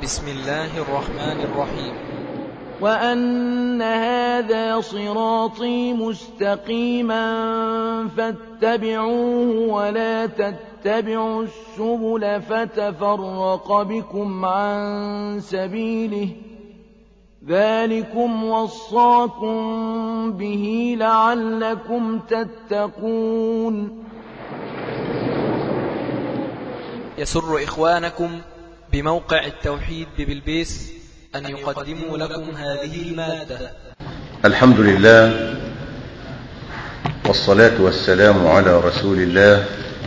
بسم الله الرحمن الرحيم وأن هذا صراطي مستقيما فاتبعوه ولا تتبعوا السبل فتفرق بكم عن سبيله ذلكم وصاكم به لعلكم تتقون يسر إخوانكم بموقع التوحيد ببلبيس أن يقدموا لكم هذه المادة الحمد لله والصلاة والسلام على رسول الله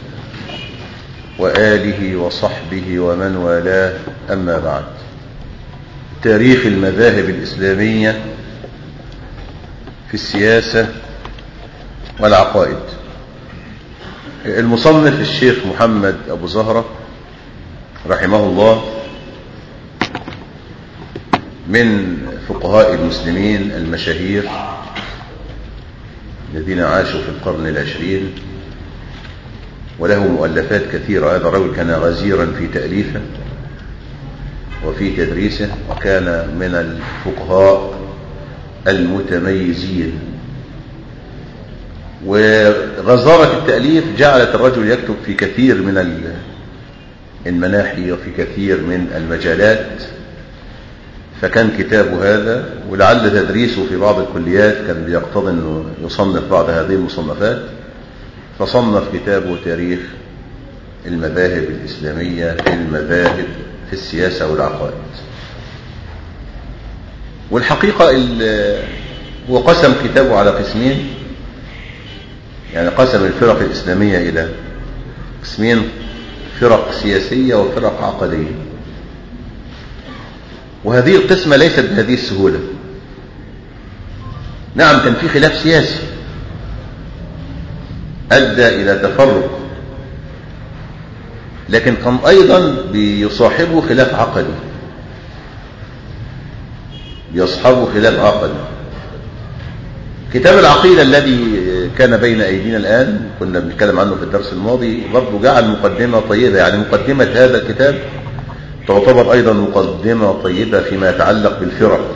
وآله وصحبه ومن والاه أما بعد تاريخ المذاهب الإسلامية في السياسة والعقائد المصنف الشيخ محمد أبو زهرة رحمه الله من فقهاء المسلمين المشاهير الذين عاشوا في القرن العشرين وله مؤلفات كثيرة هذا الرجل كان غزيرا في تأليفه وفي تدريسه وكان من الفقهاء المتميزين وغزارة التأليف جعلت الرجل يكتب في كثير من المناحي وفي كثير من المجالات فكان كتابه هذا ولعل تدريسه في بعض الكليات كان بيقتضي انه يصنف بعض هذه المصنفات فصنف كتابه تاريخ المذاهب الإسلامية في المذاهب في السياسة والعقائد والحقيقة هو قسم كتابه على قسمين يعني قسم الفرق الإسلامية إلى قسمين فرق سياسية وفرق عقدية وهذه القسمة ليست بهذه السهولة نعم كان في خلاف سياسي أدى إلى تفرق لكن كان أيضا بيصاحبه خلاف عقدي بيصحبه خلاف عقدي كتاب العقيدة الذي كان بين أيدينا الآن كنا بنتكلم عنه في الدرس الماضي برضه جعل مقدمة طيبة يعني مقدمة هذا الكتاب تعتبر أيضا مقدمة طيبة فيما يتعلق بالفرق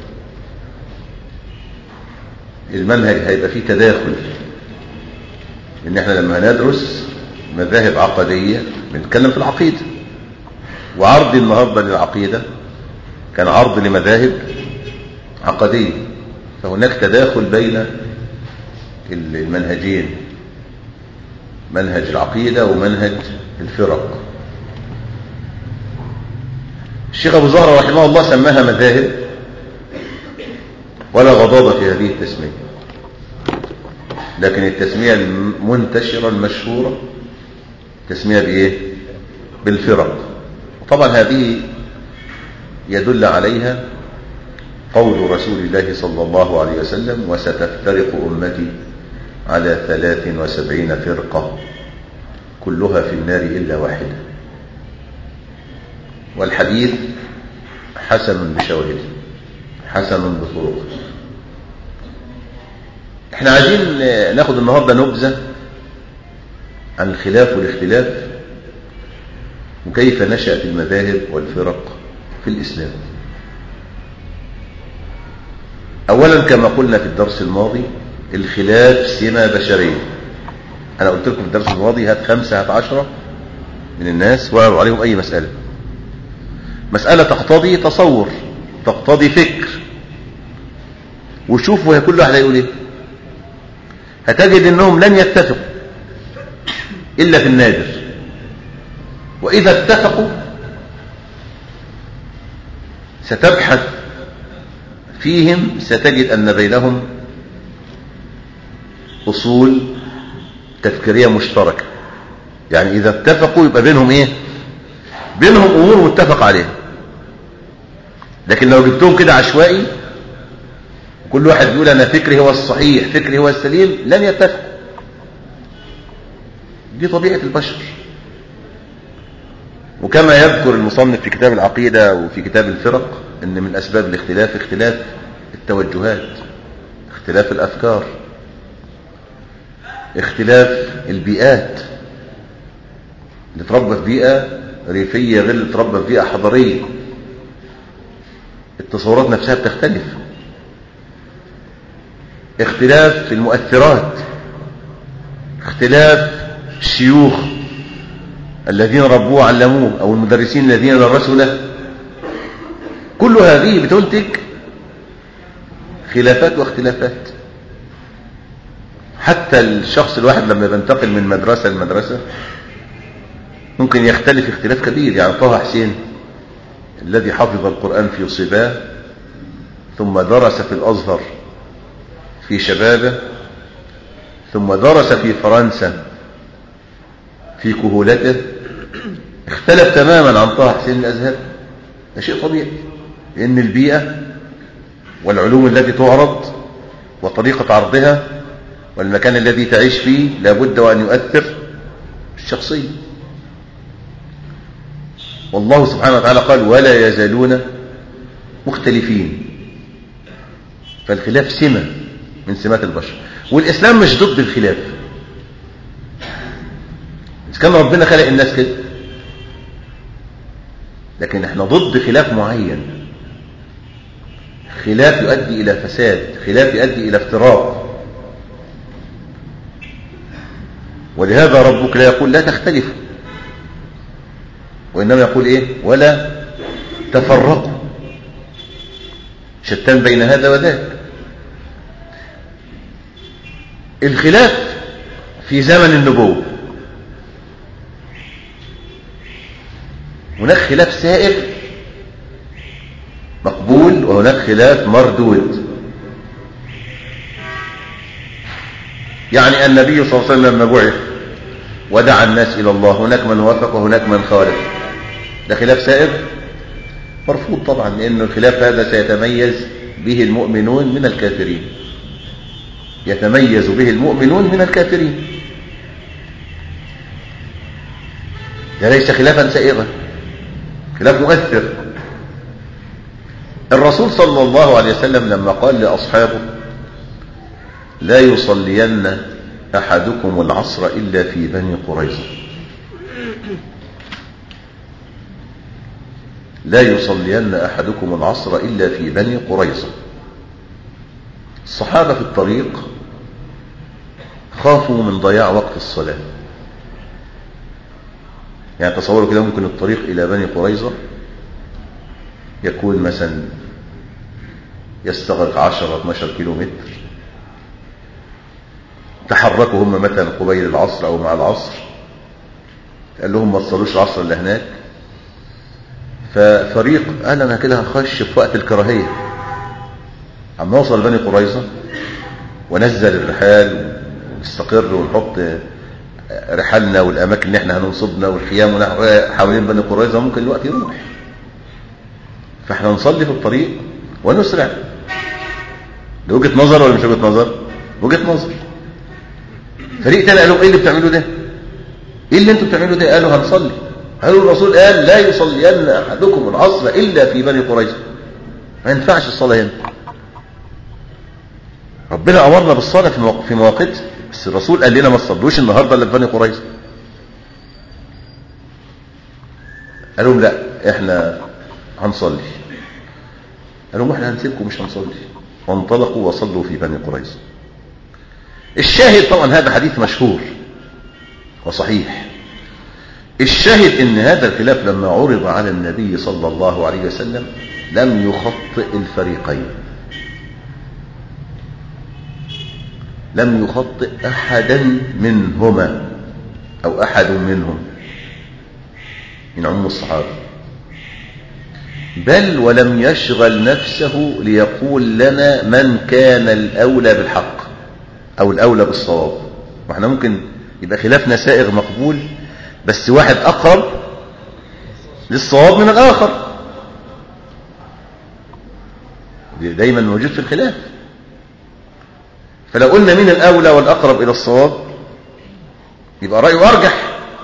المنهج هيبقى فيه تداخل ان احنا لما ندرس مذاهب عقدية بنتكلم في العقيدة وعرض النهاردة للعقيدة كان عرض لمذاهب عقدية فهناك تداخل بين المنهجين منهج العقيدة ومنهج الفرق الشيخ أبو زهرة رحمه الله سماها مذاهب ولا غضاضة في هذه التسمية لكن التسمية المنتشرة المشهورة تسمية بإيه بالفرق طبعا هذه يدل عليها قول رسول الله صلى الله عليه وسلم وستفترق أمتي على ثلاث وسبعين فرقة كلها في النار إلا واحدة والحديث حسن بشواهده حسن بطرقه احنا عايزين ناخد النهاردة نبذة عن الخلاف والاختلاف وكيف نشأت المذاهب والفرق في الإسلام أولا كما قلنا في الدرس الماضي الخلاف سمة بشرية أنا قلت لكم في الدرس الماضي هات خمسة هات عشرة من الناس وقعوا عليهم أي مسألة مسألة تقتضي تصور تقتضي فكر وشوفوا هي كل واحد هيقول ايه هتجد انهم لن يتفقوا الا في النادر واذا اتفقوا ستبحث فيهم ستجد ان بينهم اصول تفكيريه مشتركه يعني اذا اتفقوا يبقى بينهم ايه بينهم امور متفق عليها لكن لو جبتهم كده عشوائي كل واحد بيقول انا فكري هو الصحيح فكري هو السليم لن يتفق دي طبيعة البشر وكما يذكر المصنف في كتاب العقيدة وفي كتاب الفرق ان من اسباب الاختلاف اختلاف التوجهات اختلاف الافكار اختلاف البيئات اللي تربى في بيئة ريفية غير اللي تربى في بيئة حضرية التصورات نفسها بتختلف اختلاف في المؤثرات اختلاف الشيوخ الذين ربوه وعلموه او المدرسين الذين درسوا له كل هذه بتنتج خلافات واختلافات حتى الشخص الواحد لما بينتقل من مدرسة لمدرسة ممكن يختلف اختلاف كبير يعني طه حسين الذي حفظ القرآن في صباه ثم درس في الأزهر في شبابه ثم درس في فرنسا في كهولته اختلف تماما عن طه حسين الأزهر ده شيء طبيعي لأن البيئة والعلوم التي تعرض وطريقة عرضها والمكان الذي تعيش فيه لابد وأن يؤثر الشخصية والله سبحانه وتعالى قال ولا يزالون مختلفين فالخلاف سمة من سمات البشر والإسلام مش ضد الخلاف إذا كان ربنا خلق الناس كده لكن احنا ضد خلاف معين خلاف يؤدي إلى فساد خلاف يؤدي إلى افتراق ولهذا ربك لا يقول لا تختلفوا وإنما يقول إيه ولا تفرقوا شتان بين هذا وذاك الخلاف في زمن النبوة هناك خلاف سائر مقبول وهناك خلاف مردود يعني النبي صلى الله عليه وسلم لما بعث ودعا الناس إلى الله هناك من وافق وهناك من خالف ده خلاف سائر مرفوض طبعا لأن الخلاف هذا سيتميز به المؤمنون من الكافرين يتميز به المؤمنون من الكافرين ده ليس خلافا سائغا خلاف مؤثر الرسول صلى الله عليه وسلم لما قال لأصحابه لا يصلين أحدكم العصر إلا في بني قريظة لا يصلين أحدكم العصر إلا في بني قريظة الصحابة في الطريق خافوا من ضياع وقت الصلاة يعني تصوروا كده ممكن الطريق إلى بني قريظة يكون مثلا يستغرق 10 12 كيلو متر تحركوا هم مثلا قبيل العصر او مع العصر قال لهم ما تصلوش العصر اللي هناك ففريق قال انا كده هخش في وقت الكراهيه عم نوصل بني قريظه ونزل الرحال ونستقر ونحط رحالنا والاماكن اللي احنا هننصبنا والخيام حوالين بني قريظه ممكن الوقت يروح فاحنا نصلي في الطريق ونسرع ده وجهه نظر ولا مش وجهه نظر وجهه نظر فريق تاني قال لهم ايه اللي بتعملوه ده ايه اللي انتوا بتعملوه ده قالوا هنصلي قالوا الرسول قال لا يصلين احدكم العصر الا في بني قريظه ما ينفعش الصلاه هنا ربنا امرنا بالصلاه في مواق... في مواقيتها بس الرسول قال لنا ما تصلوش النهارده الا في بني قريظه قال لهم لا احنا هنصلي قال لهم احنا هنسيبكم مش هنصلي وانطلقوا وصلوا في بني قريظه الشاهد طبعا هذا حديث مشهور وصحيح الشاهد ان هذا الخلاف لما عرض على النبي صلى الله عليه وسلم لم يخطئ الفريقين لم يخطئ احدا منهما او احد منهم من عموم الصحابه بل ولم يشغل نفسه ليقول لنا من كان الاولى بالحق او الاولى بالصواب واحنا ممكن يبقى خلافنا سائغ مقبول بس واحد اقرب للصواب من الاخر دايما موجود في الخلاف فلو قلنا مين الاولى والاقرب الى الصواب يبقى رايه ارجح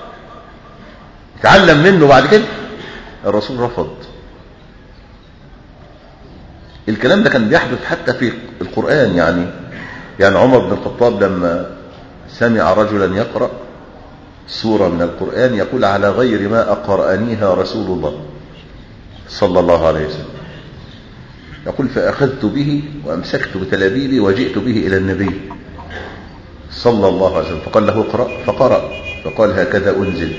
يتعلم منه بعد كده الرسول رفض الكلام ده كان بيحدث حتى في القرآن يعني يعني عمر بن الخطاب لما سمع رجلا يقرأ سورة من القرآن يقول على غير ما أقرأنيها رسول الله صلى الله عليه وسلم يقول فأخذت به وأمسكت بتلابيبي وجئت به إلى النبي صلى الله عليه وسلم فقال له اقرأ فقرأ فقال هكذا أنزل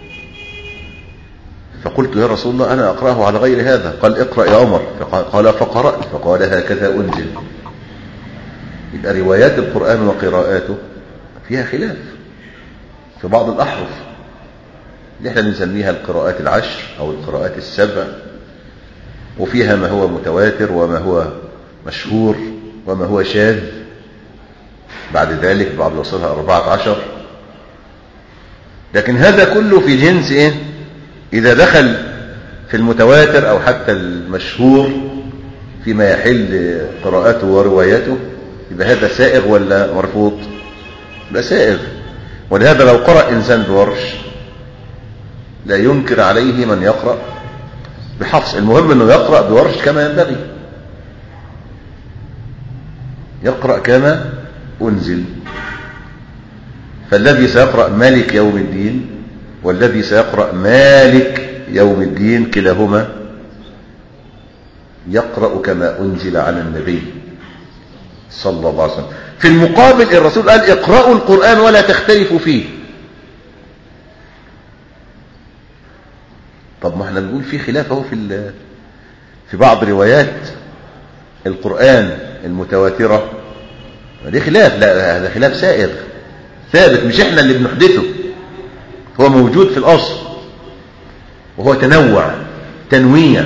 فقلت يا رسول الله أنا أقرأه على غير هذا قال اقرأ يا عمر قال فقرأت فقال هكذا أنزل يبقى روايات القرآن وقراءاته فيها خلاف في بعض الأحرف اللي احنا بنسميها القراءات العشر أو القراءات السبع وفيها ما هو متواتر وما هو مشهور وما هو شاذ بعد ذلك بعد وصلها أربعة عشر لكن هذا كله في جنس إيه؟ إذا دخل في المتواتر أو حتى المشهور فيما يحل قراءاته ورواياته يبقى هذا سائغ ولا مرفوض يبقى سائغ ولهذا لو قرأ إنسان بورش لا ينكر عليه من يقرأ بحفص المهم أنه يقرأ بورش كما ينبغي يقرأ كما أنزل فالذي سيقرأ مالك يوم الدين والذي سيقرأ مالك يوم الدين كلاهما يقرأ كما أنزل على النبي صلى الله عليه وسلم في المقابل الرسول قال اقرأوا القرآن ولا تختلفوا فيه طب ما احنا بنقول في خلاف اهو في في بعض روايات القرآن المتواترة دي خلاف لا هذا خلاف سائغ ثابت مش احنا اللي بنحدثه هو موجود في الأصل وهو تنوع تنويع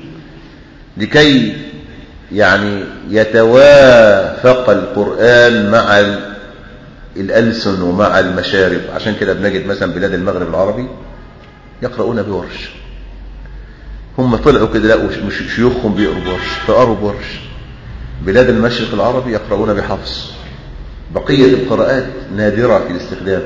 لكي يعني يتوافق القرآن مع الألسن ومع المشارب عشان كده بنجد مثلا بلاد المغرب العربي يقرؤون بورش هم طلعوا كده لقوا مش شيوخهم بيقروا بورش فقروا بورش بلاد المشرق العربي يقرؤون بحفص بقية القراءات نادرة في الاستخدام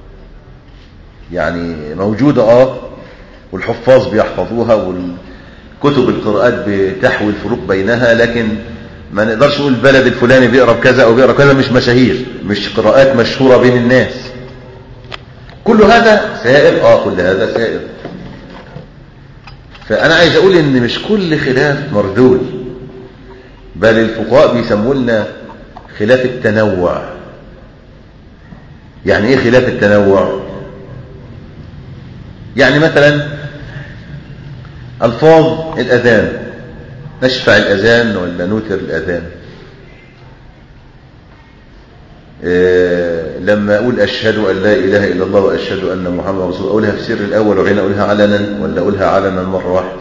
يعني موجودة اه والحفاظ بيحفظوها والكتب القراءات بتحوي الفروق بينها لكن ما نقدرش نقول البلد الفلاني بيقرا كذا او بيقرا كذا مش مشاهير مش قراءات مشهورة بين الناس كل هذا سائر اه كل هذا سائر فانا عايز اقول ان مش كل خلاف مردود بل الفقهاء بيسموا لنا خلاف التنوع يعني ايه خلاف التنوع يعني مثلا الفاظ الاذان نشفع الاذان ولا نوتر الاذان إيه لما اقول اشهد ان لا اله الا الله واشهد ان محمد رسول الله اقولها في سر الاول وحين اقولها علنا ولا اقولها علنا مره واحده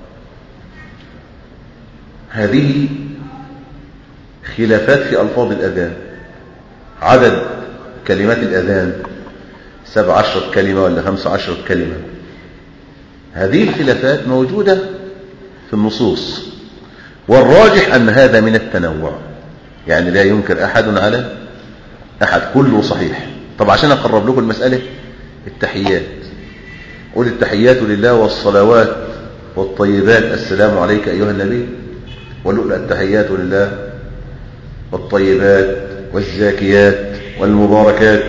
هذه خلافات في ألفاظ الأذان عدد كلمات الأذان سبع عشرة كلمة ولا خمس عشرة كلمة هذه الخلافات موجودة في النصوص والراجح أن هذا من التنوع يعني لا ينكر أحد على أحد كله صحيح طب عشان أقرب لكم المسألة التحيات قل التحيات لله والصلوات والطيبات السلام عليك أيها النبي ولؤلؤ التحيات لله والطيبات والزاكيات والمباركات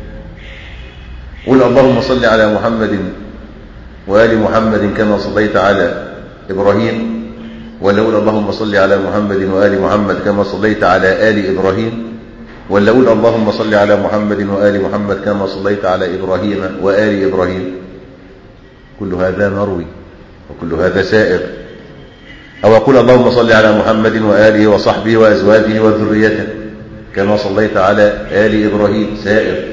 قل اللهم صل على محمد وآل محمد كما صليت على إبراهيم ولا قل اللهم صل على محمد وآل محمد كما صليت على آل إبراهيم ولا قل اللهم صل على محمد وآل محمد كما صليت على إبراهيم وآل إبراهيم كل هذا مروي وكل هذا سائر أو أقول اللهم صل على محمد وآله وصحبه وأزواجه وذريته كما صليت على آل إبراهيم سائر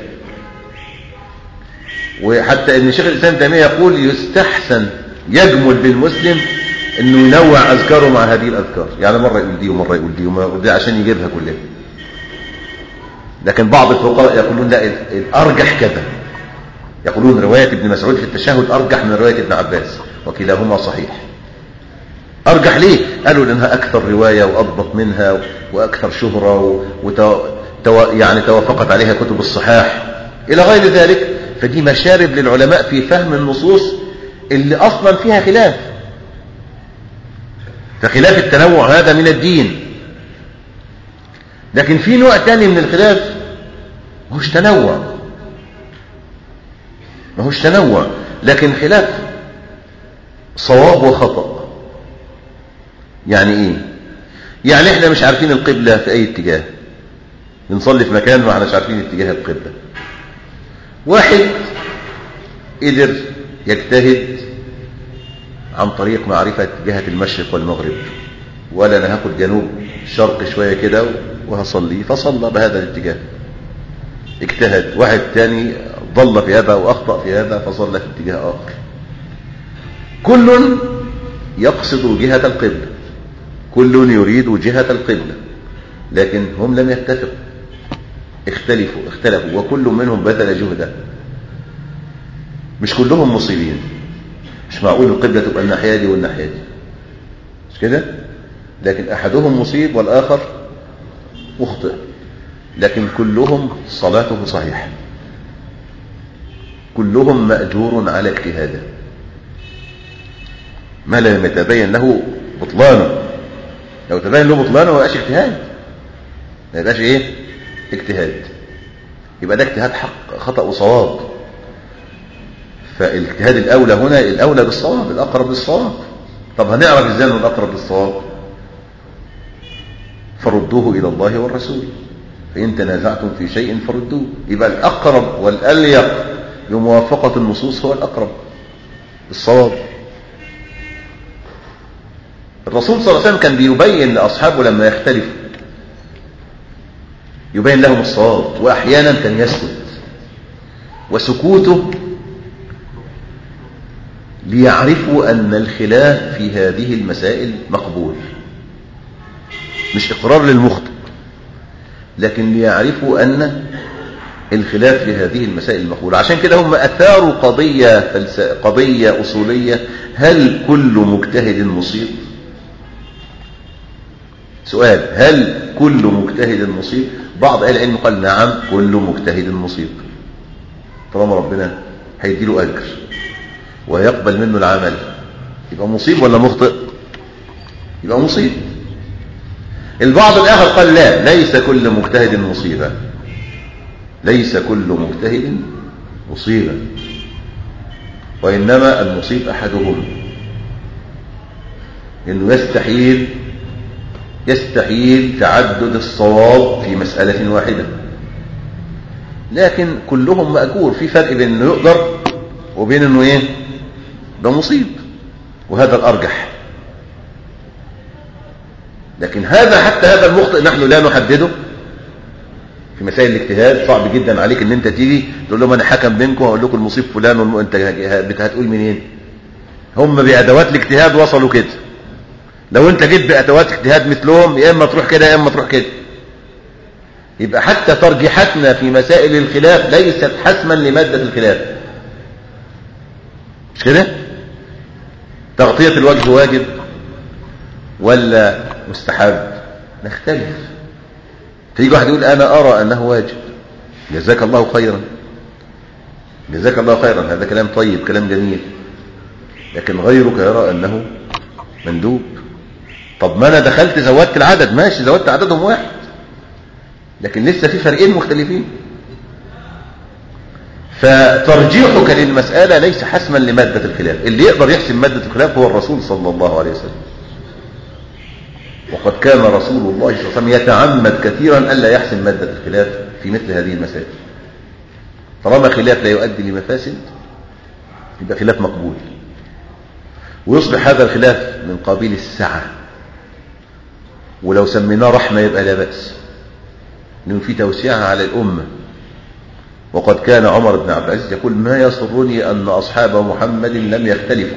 وحتى ان شيخ الإسلام تيمية يقول يستحسن يجمل بالمسلم انه ينوع اذكاره مع هذه الاذكار يعني مرة يقول دي ومرة يقول دي ومرة دي عشان يجيبها كلها لكن بعض الفقهاء يقولون لا الارجح كذا يقولون رواية ابن مسعود في التشهد ارجح من رواية ابن عباس وكلاهما صحيح أرجح ليه؟ قالوا لأنها أكثر رواية وأضبط منها وأكثر شهرة وتو... تو... يعني توافقت عليها كتب الصحاح إلى غير ذلك فدي مشارب للعلماء في فهم النصوص اللي أصلا فيها خلاف فخلاف التنوع هذا من الدين لكن في نوع تاني من الخلاف ماهوش تنوع ماهوش تنوع لكن خلاف صواب وخطأ يعني ايه يعني احنا مش عارفين القبلة في اي اتجاه بنصلي في مكان ما احناش عارفين اتجاه القبلة واحد قدر يجتهد عن طريق معرفة جهة المشرق والمغرب ولا انا هاخد جنوب شرق شوية كده وهصلي فصلى بهذا الاتجاه اجتهد واحد تاني ضل في هذا واخطأ في هذا فصلى في اتجاه اخر كل يقصد جهة القبلة كل يريد جهة القبلة لكن هم لم يتفقوا اختلفوا اختلفوا وكل منهم بذل جهده مش كلهم مصيبين مش معقول القبلة تبقى الناحية دي والناحية دي مش كده لكن أحدهم مصيب والآخر مخطئ لكن كلهم صلاته صحيحة كلهم مأجور على اجتهاده ما لم يتبين له بطلانه لو تبين له بطلانه ما يبقاش اجتهاد ما يبقاش ايه اجتهاد يبقى ده اجتهاد حق خطأ وصواب فالاجتهاد الاولى هنا الاولى بالصواب الاقرب للصواب طب هنعرف ازاي انه الاقرب للصواب فردوه الى الله والرسول فان تنازعتم في شيء فردوه يبقى الاقرب والاليق بموافقه النصوص هو الاقرب الصواب الرسول صلى الله عليه وسلم كان بيبين لاصحابه لما يختلفوا يبين لهم الصواب واحيانا كان يسكت وسكوته ليعرفوا أن الخلاف في هذه المسائل مقبول مش إقرار للمخطئ لكن ليعرفوا أن الخلاف في هذه المسائل مقبول عشان كده هم أثاروا قضية, فلس... قضية أصولية هل كل مجتهد مصيب سؤال هل كل مجتهد مصيب بعض أهل العلم قال نعم كل مجتهد مصيب طالما ربنا هيديله أجر ويقبل منه العمل يبقى مصيب ولا مخطئ يبقى مصيب البعض الآخر قال لا ليس كل مجتهد مصيبا ليس كل مجتهد مصيبا وإنما المصيب أحدهم إنه يستحيل يستحيل تعدد الصواب في مسألة واحدة لكن كلهم مأجور في فرق بين انه يقدر وبين انه ايه ده مصيب وهذا الارجح لكن هذا حتى هذا المخطئ نحن لا نحدده في مسائل الاجتهاد صعب جدا عليك ان انت تيجي تقول لهم انا حكم بينكم واقول لكم المصيب فلان والم... انت هتقول منين هم بادوات الاجتهاد وصلوا كده لو انت جيت بادوات اجتهاد مثلهم يا اما تروح كده يا اما تروح كده يبقى حتى ترجيحاتنا في مسائل الخلاف ليست حسما لمادة الخلاف مش كده تغطية الوجه واجب ولا مستحب نختلف فيجي واحد يقول انا ارى انه واجب جزاك الله خيرا جزاك الله خيرا هذا كلام طيب كلام جميل لكن غيرك يرى انه مندوب طب ما انا دخلت زودت العدد ماشي زودت عددهم واحد لكن لسه في فريقين مختلفين فترجيحك للمسألة ليس حسما لمادة الخلاف اللي يقدر يحسم مادة الخلاف هو الرسول صلى الله عليه وسلم وقد كان رسول الله صلى الله عليه وسلم يتعمد كثيرا ألا يحسم مادة الخلاف في مثل هذه المسائل طالما خلاف لا يؤدي لمفاسد يبقى خلاف مقبول ويصبح هذا الخلاف من قبيل السعة ولو سميناه رحمة يبقى لا بأس لأنه في توسعة على الأمة وقد كان عمر بن عبد العزيز يقول ما يسرني أن أصحاب محمد لم يختلفوا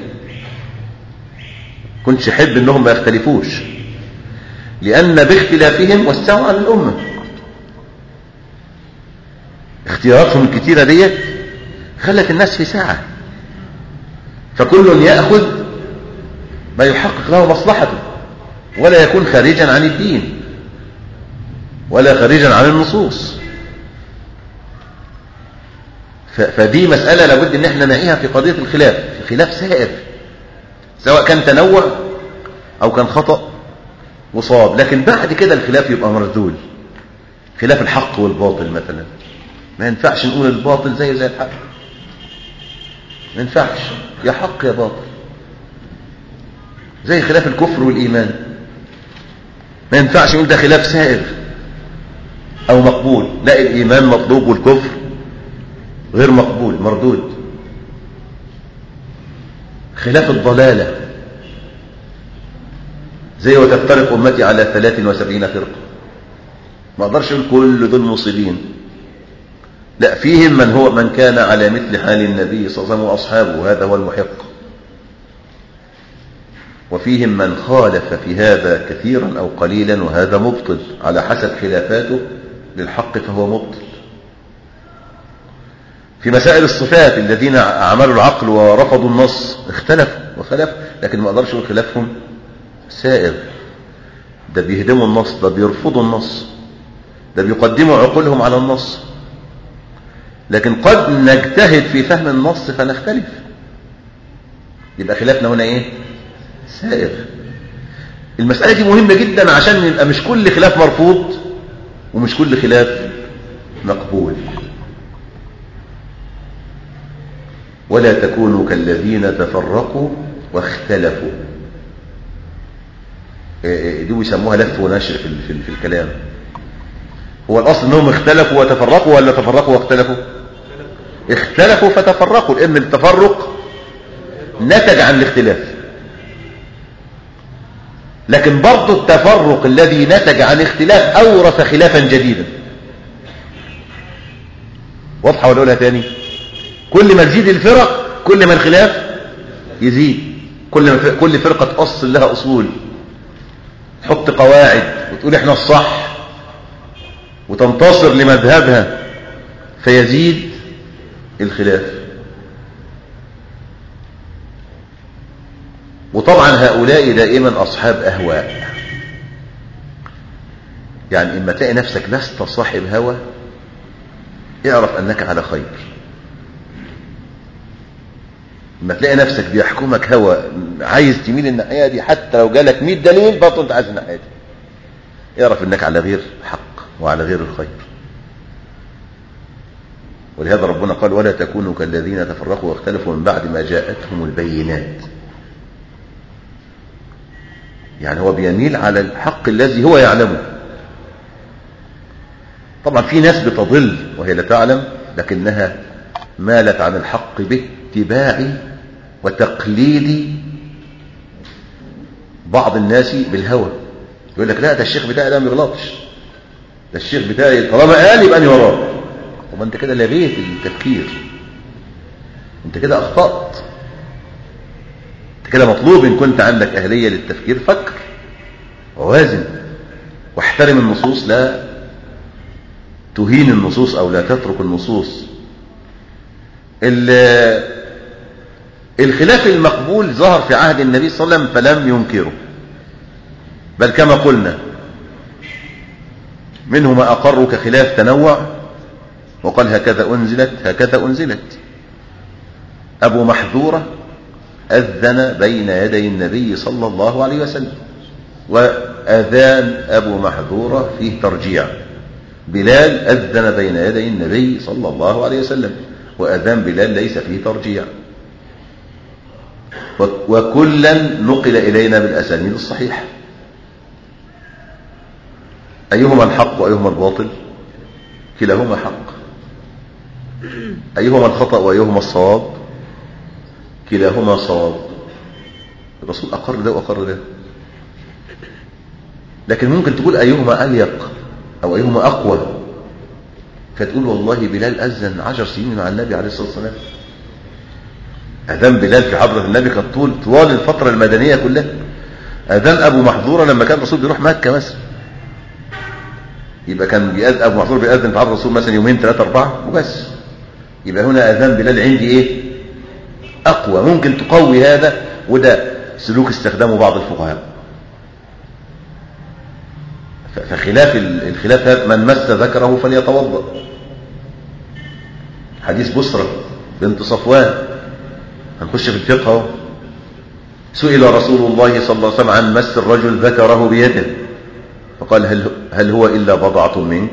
كنتش أحب أنهم ما يختلفوش لأن باختلافهم وسعوا على الأمة اختياراتهم الكتيرة ديت خلت الناس في ساعة فكل يأخذ ما يحقق له مصلحته ولا يكون خارجا عن الدين ولا خارجا عن النصوص فدي مسألة لابد ان احنا نعيها في قضية الخلاف الخلاف سائر سواء كان تنوع او كان خطأ وصواب لكن بعد كده الخلاف يبقى مردود خلاف الحق والباطل مثلا ما ينفعش نقول الباطل زي زي الحق ما ينفعش يا حق يا باطل زي خلاف الكفر والإيمان ما ينفعش يقول ده خلاف سائغ او مقبول لا الايمان مطلوب والكفر غير مقبول مردود خلاف الضلالة زي وتفترق أمتي على 73 فرقة ما أقدرش أقول كل دول مصيبين لا فيهم من هو من كان على مثل حال النبي صلى الله عليه وسلم وأصحابه هذا هو المحق وفيهم من خالف في هذا كثيرا أو قليلا وهذا مبطل على حسب خلافاته للحق فهو مبطل في مسائل الصفات الذين عملوا العقل ورفضوا النص اختلفوا وخلفوا لكن ما اقدرش اقول خلافهم سائر ده بيهدموا النص ده بيرفضوا النص ده بيقدموا عقولهم على النص لكن قد نجتهد في فهم النص فنختلف يبقى خلافنا هنا ايه سائر المسألة دي مهمة جدا عشان يبقى مش كل خلاف مرفوض ومش كل خلاف مقبول ولا تكونوا كالذين تفرقوا واختلفوا دي بيسموها لف ونشر في, في, في الكلام هو الأصل أنهم اختلفوا وتفرقوا ولا تفرقوا واختلفوا اختلفوا فتفرقوا لأن التفرق نتج عن الاختلاف لكن برضو التفرق الذي نتج عن اختلاف أورث خلافا جديدا واضحة ولا أقولها تاني كل ما تزيد الفرق كل ما الخلاف يزيد كل ما كل فرقة أصل لها أصول تحط قواعد وتقول احنا الصح وتنتصر لمذهبها فيزيد الخلاف وطبعا هؤلاء دائما أصحاب أهواء يعني إما تلاقي نفسك لست صاحب هوى اعرف أنك على خير لما تلاقي نفسك بيحكمك هوى عايز تميل الناحيه دي حتى لو جالك 100 دليل برضه انت عايز الناحيه دي اعرف انك على غير حق وعلى غير الخير ولهذا ربنا قال ولا تكونوا كالذين تفرقوا واختلفوا من بعد ما جاءتهم البينات يعني هو بيميل على الحق الذي هو يعلمه طبعا في ناس بتضل وهي لا تعلم لكنها مالت عن الحق باتباع وتقليد بعض الناس بالهوى يقول لك لا ده الشيخ بتاعي ده ما بيغلطش ده الشيخ بتاعي طالما قال يبقى انا وراه طب انت كده لغيت التفكير انت كده اخطات انت كده مطلوب ان كنت عندك اهليه للتفكير فكر ووازن واحترم النصوص لا تهين النصوص او لا تترك النصوص الخلاف المقبول ظهر في عهد النبي صلى الله عليه وسلم فلم ينكره بل كما قلنا منه ما أقر كخلاف تنوع وقال هكذا أنزلت هكذا أنزلت أبو محذورة أذن بين يدي النبي صلى الله عليه وسلم وأذان أبو محذورة فيه ترجيع بلال أذن بين يدي النبي صلى الله عليه وسلم وأذان بلال ليس فيه ترجيع وكلا نقل إلينا بالأسانيد الصحيحة أيهما الحق وأيهما الباطل كلاهما حق أيهما الخطأ وأيهما الصواب كلاهما صواب الرسول أقر ده وأقر ده لكن ممكن تقول أيهما أليق أو أيهما أقوى فتقول والله بلال أذن عشر سنين مع النبي عليه الصلاة والسلام أذان بلال في حضرة النبي كان طول طوال الفترة المدنية كلها أذان أبو محظورة لما كان الرسول بيروح مكة مثلا يبقى كان بيأذن أبو محظور بيأذن في حضرة الرسول مثلا يومين ثلاثة أربعة وبس يبقى هنا أذان بلال عندي إيه أقوى ممكن تقوي هذا وده سلوك استخدامه بعض الفقهاء فخلاف الخلاف هذا من مس ذكره فليتوضا حديث بسرة بنت صفوان هنخش في الفقه اهو سئل رسول الله صلى الله عليه وسلم عن مس الرجل ذكره بيده فقال هل, هل هو إلا بضعة منك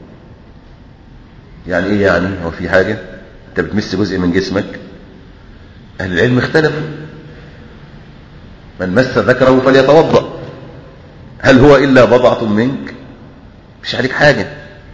يعني ايه يعني هو في حاجة انت بتمس جزء من جسمك اهل العلم اختلفوا من مس ذكره فليتوضا هل هو إلا بضعة منك مش عليك حاجة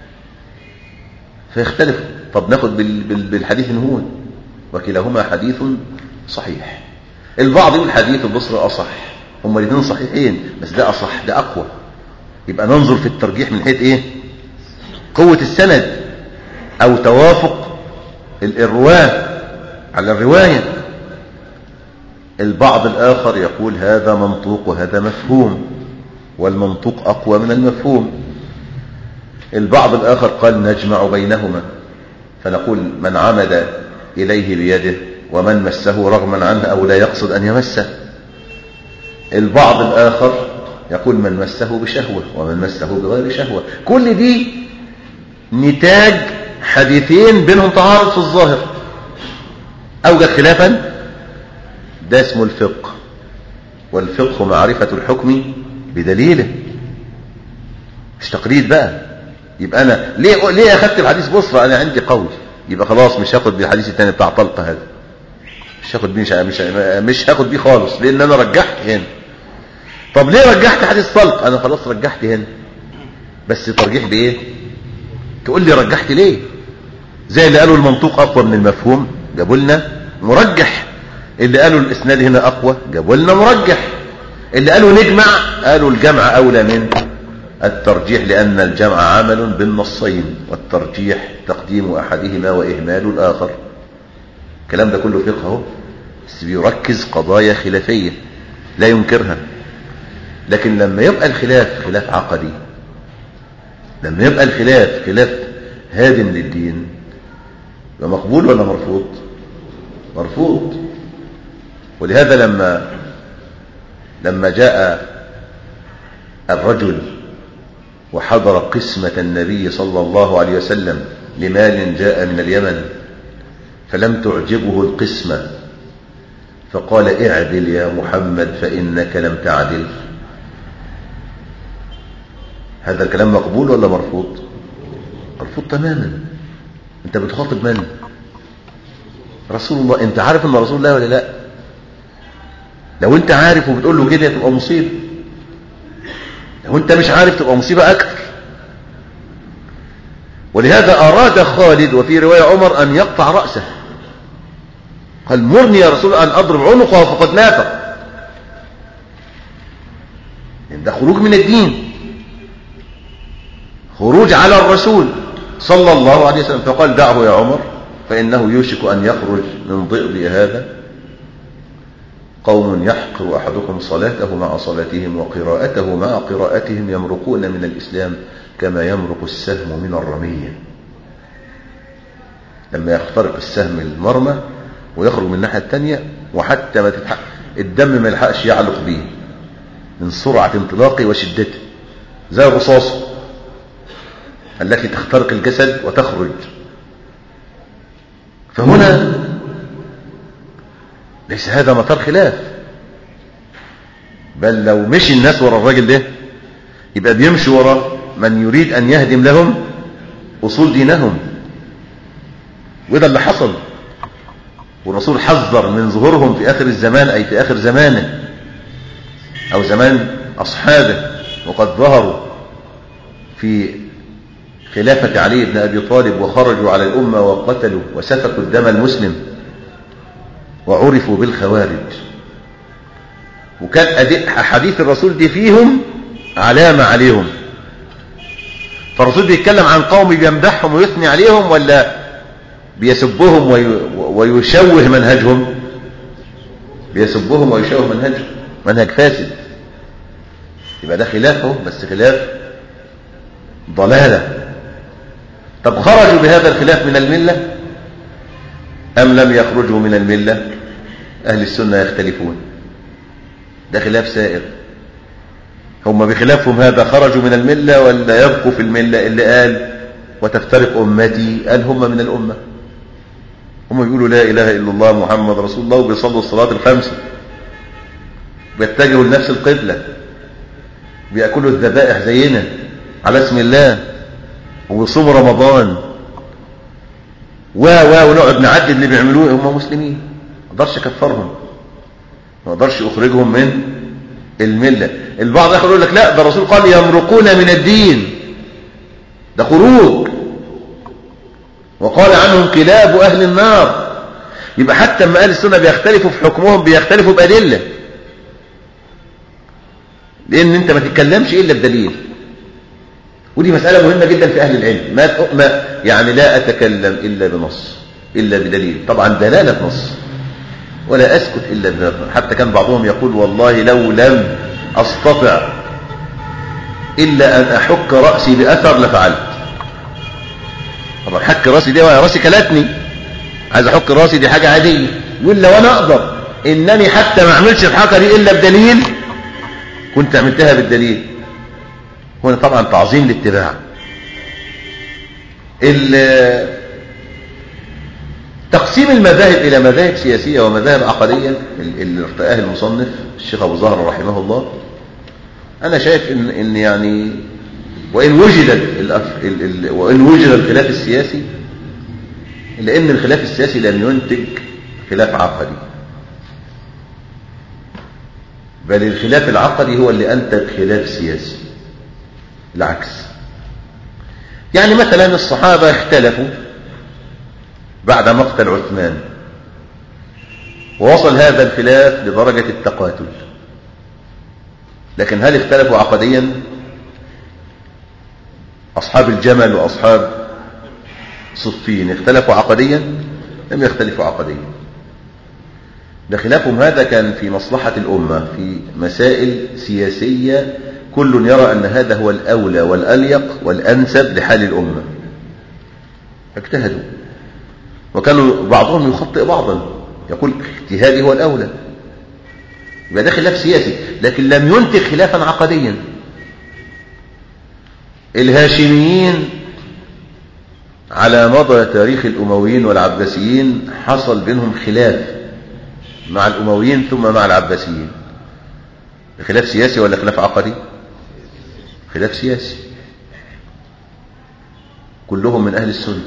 فيختلفوا طب ناخد بالحديث هو وكلاهما حديث صحيح البعض يقول حديث البصرة أصح هما الاثنين صحيحين بس ده أصح ده أقوى يبقى ننظر في الترجيح من حيث إيه قوة السند أو توافق الرواة على الرواية البعض الآخر يقول هذا منطوق وهذا مفهوم والمنطوق أقوى من المفهوم البعض الآخر قال نجمع بينهما فنقول من عمد إليه بيده ومن مسه رغما عنه أو لا يقصد أن يمسه البعض الآخر يقول من مسه بشهوة ومن مسه بغير شهوة كل دي نتاج حديثين بينهم تعارض في الظاهر أوجد خلافا ده اسمه الفقه والفقه معرفة الحكم بدليله مش تقليد بقى يبقى أنا ليه ليه أخذت الحديث بصرة أنا عندي قول يبقى خلاص مش هاخد بالحديث الثاني بتاع طلقة هذا مش هاخد بيه مش مش, مش هاخد بيه خالص لأن أنا رجحت هنا طب ليه رجحت حديث طلق أنا خلاص رجحت هنا بس ترجيح بإيه تقول لي رجحت ليه زي اللي قالوا المنطوق أقوى من المفهوم جابوا لنا مرجح اللي قالوا الإسناد هنا أقوى جابوا لنا مرجح اللي قالوا نجمع قالوا الجمع أولى من الترجيح لأن الجمع عمل بالنصين والترجيح تقديم أحدهما وإهمال الآخر الكلام ده كله فقه اهو بس بيركز قضايا خلافية لا ينكرها لكن لما يبقى الخلاف خلاف عقدي لما يبقى الخلاف خلاف هادم للدين يبقى مقبول ولا مرفوض مرفوض ولهذا لما لما جاء الرجل وحضر قسمة النبي صلى الله عليه وسلم لمال جاء من اليمن فلم تعجبه القسمة فقال اعدل يا محمد فإنك لم تعدل هذا الكلام مقبول ولا مرفوض مرفوض تماما انت بتخاطب من رسول الله انت عارف ان رسول الله ولا لا لو انت عارف وبتقول له كده تبقى مصيبه لو انت مش عارف تبقى مصيبه اكثر ولهذا اراد خالد وفي روايه عمر ان يقطع راسه قال مرني يا رسول الله ان اضرب عنقه فقد نافق ده خروج من الدين خروج على الرسول صلى الله عليه وسلم فقال دعه يا عمر فإنه يوشك أن يخرج من ضئب هذا قوم يحقر أحدكم صلاته مع صلاتهم وقراءته مع قراءتهم يمرقون من الإسلام كما يمرق السهم من الرمية لما يخترق السهم المرمى ويخرج من الناحية الثانية وحتى ما تتحق الدم ما يلحقش يعلق به من سرعة انطلاقه وشدته زي الرصاص التي تخترق الجسد وتخرج فهنا ليس هذا مطار خلاف بل لو مشي الناس وراء الراجل ده يبقى بيمشي وراء من يريد أن يهدم لهم أصول دينهم وده اللي حصل والرسول حذر من ظهورهم في آخر الزمان أي في آخر زمانه أو زمان أصحابه وقد ظهروا في خلافة علي بن أبي طالب وخرجوا على الأمة وقتلوا وسفكوا الدم المسلم وعرفوا بالخوارج وكان أحاديث الرسول دي فيهم علامة عليهم فالرسول بيتكلم عن قوم بيمدحهم ويثني عليهم ولا بيسبهم ويشوه منهجهم بيسبهم ويشوه منهجهم منهج فاسد يبقى ده خلافه بس خلاف ضلاله طب خرجوا بهذا الخلاف من الملة أم لم يخرجوا من الملة أهل السنة يختلفون ده خلاف سائر هم بخلافهم هذا خرجوا من الملة ولا يبقوا في الملة اللي قال وتفترق أمتي قال هم من الأمة هم بيقولوا لا إله إلا الله محمد رسول الله وبيصلوا الصلاة الخمسة بيتجهوا لنفس القبلة بيأكلوا الذبائح زينا على اسم الله وبيصوموا رمضان و و ونقعد نعدد اللي بيعملوه هم مسلمين ما اقدرش اكفرهم ما اقدرش اخرجهم من المله البعض اخر يقول لك لا ده الرسول قال يمرقون من الدين ده خروج وقال عنهم كلاب اهل النار يبقى حتى اما اهل السنه بيختلفوا في حكمهم بيختلفوا بادله لان انت ما تتكلمش الا بدليل ودي مساله مهمه جدا في اهل العلم ما ما يعني لا اتكلم الا بنص الا بدليل طبعا دلاله نص ولا اسكت الا بدليل حتى كان بعضهم يقول والله لو لم استطع الا ان احك راسي باثر لفعلت طبعا حك راسي دي راسي كلتني عايز احك راسي دي حاجه عاديه يقول لو انا اقدر انني حتى ما اعملش الحركه دي الا بدليل كنت عملتها بالدليل هنا طبعا تعظيم الاتباع تقسيم المذاهب الى مذاهب سياسيه ومذاهب عقديه اللي ارتآه المصنف الشيخ ابو زهر رحمه الله انا شايف ان ان يعني وان وجد وان وجد الخلاف السياسي الا ان الخلاف السياسي لم ينتج خلاف عقدي بل الخلاف العقدي هو اللي انتج خلاف سياسي العكس يعني مثلا الصحابة اختلفوا بعد مقتل عثمان ووصل هذا الخلاف لدرجة التقاتل لكن هل اختلفوا عقديا أصحاب الجمل وأصحاب صفين اختلفوا عقديا لم يختلفوا عقديا ده خلافهم هذا كان في مصلحة الأمة في مسائل سياسية كل يرى أن هذا هو الأولى والأليق والأنسب لحال الأمة اجتهدوا وكانوا بعضهم يخطئ بعضا يقول اجتهادي هو الأولى يبقى ده خلاف سياسي لكن لم ينتج خلافا عقديا الهاشميين على مدى تاريخ الأمويين والعباسيين حصل بينهم خلاف مع الأمويين ثم مع العباسيين خلاف سياسي ولا خلاف عقدي خلاف سياسي كلهم من أهل السنة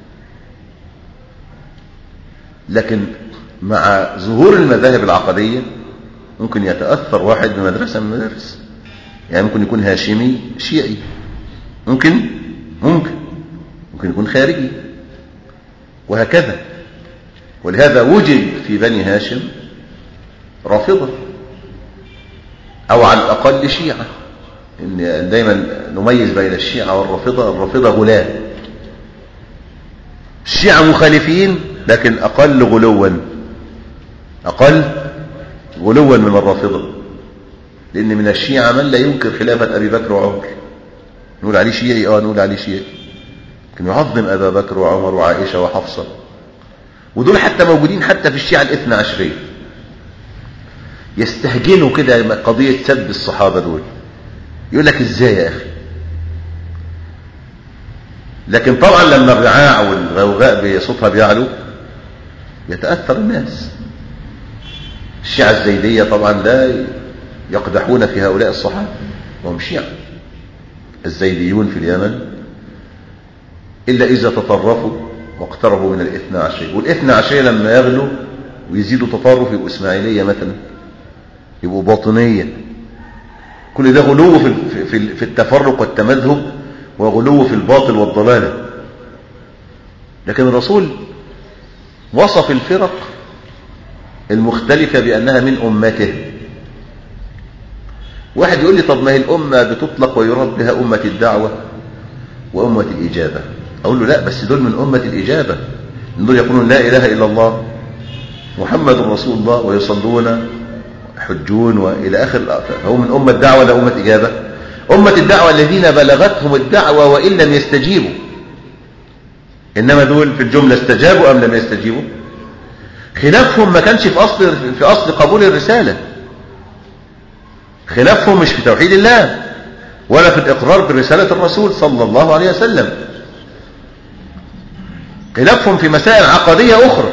لكن مع ظهور المذاهب العقدية ممكن يتأثر واحد بمدرسة من المدارس يعني ممكن يكون هاشمي شيعي ممكن ممكن ممكن يكون خارجي وهكذا ولهذا وجد في بني هاشم رافضة أو على الأقل شيعة إن دايما نميز بين الشيعة والرافضة الرافضة غلاة الشيعة مخالفين لكن أقل غلوا أقل غلوا من الرافضة لأن من الشيعة من لا ينكر خلافة أبي بكر وعمر نقول عليه شيعي اه نقول عليه شيعي لكن يعظم أبا بكر وعمر وعائشة وحفصة ودول حتى موجودين حتى في الشيعة الاثنى عشرية يستهجنوا كده قضية سب الصحابة دول يقول لك ازاي يا اخي لكن طبعا لما الرعاع والغوغاء بصوتها بيعلو يتأثر الناس الشيعة الزيدية طبعا لا يقدحون في هؤلاء الصحابة وهم شيعة الزيديون في اليمن إلا إذا تطرفوا واقتربوا من الاثنى عشر والاثنى عشر لما يغلوا ويزيدوا تطرف يبقوا إسماعيلية مثلا يبقوا باطنية كل ده غلو في في في التفرق والتمذهب وغلو في الباطل والضلالة لكن الرسول وصف الفرق المختلفة بأنها من أمته واحد يقول لي طب ما هي الأمة بتطلق ويراد بها أمة الدعوة وأمة الإجابة أقول له لا بس دول من أمة الإجابة دول يقولون لا إله إلا الله محمد رسول الله ويصلون حجون وإلى آخر فهو من أمة دعوة لا أمة إجابة أمة الدعوة الذين بلغتهم الدعوة وإن لم يستجيبوا إنما دول في الجملة استجابوا أم لم يستجيبوا خلافهم ما كانش في أصل في أصل قبول الرسالة خلافهم مش في توحيد الله ولا في الإقرار برسالة الرسول صلى الله عليه وسلم خلافهم في مسائل عقدية أخرى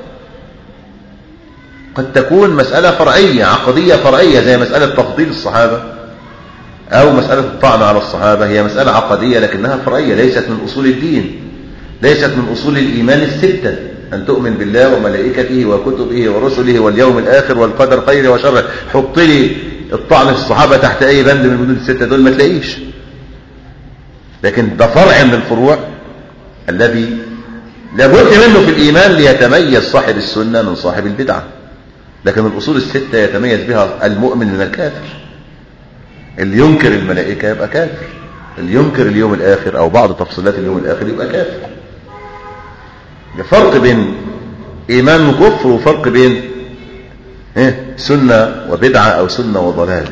قد تكون مسألة فرعية عقدية فرعية زي مسألة تفضيل الصحابة أو مسألة الطعن على الصحابة هي مسألة عقدية لكنها فرعية ليست من أصول الدين ليست من أصول الإيمان الستة أن تؤمن بالله وملائكته وكتبه ورسله واليوم الآخر والقدر خيره وشره حط لي الطعن في الصحابة تحت أي بند من البنود الستة دول ما تلاقيش لكن ده فرع من الفروع الذي لابد منه في الإيمان ليتميز صاحب السنة من صاحب البدعة لكن الأصول الستة يتميز بها المؤمن من الكافر اللي ينكر الملائكة يبقى كافر اللي ينكر اليوم الآخر أو بعض تفصيلات اليوم الآخر يبقى كافر فرق بين إيمان وكفر وفرق بين إيه؟ سنة وبدعة أو سنة وضلال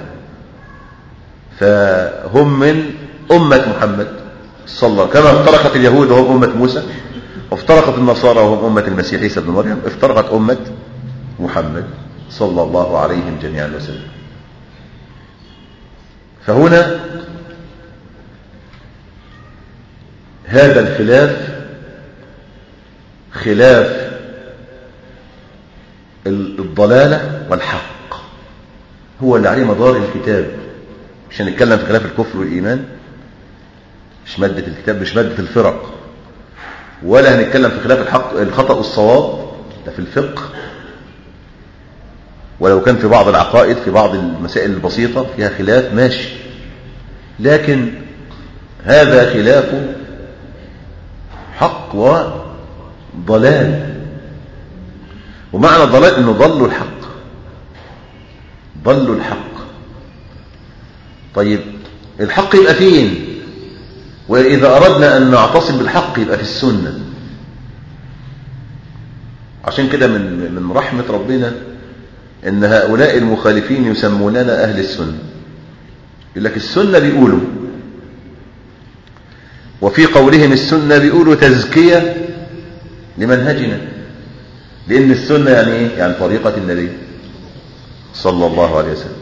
فهم من أمة محمد صلى الله كما افترقت اليهود وهم أمة موسى وافترقت النصارى وهم أمة المسيح عيسى بن مريم افترقت أمة محمد صلى الله عليهم جميعا وسلم فهنا هذا الخلاف خلاف الضلالة والحق هو اللي عليه مدار الكتاب مش هنتكلم في خلاف الكفر والإيمان مش مادة الكتاب مش مادة الفرق ولا هنتكلم في خلاف الحق الخطأ والصواب ده في الفقه ولو كان في بعض العقائد في بعض المسائل البسيطة فيها خلاف ماشي لكن هذا خلاف حق وضلال ومعنى الضلال انه ضلوا الحق ضلوا الحق طيب الحق يبقى فين وإذا أردنا أن نعتصم بالحق يبقى في السنة عشان كده من من رحمة ربنا ان هؤلاء المخالفين يسموننا اهل السنة يقول لك السنة بيقولوا وفي قولهم السنة بيقولوا تزكية لمنهجنا لان السنة يعني ايه يعني طريقة النبي صلى الله عليه وسلم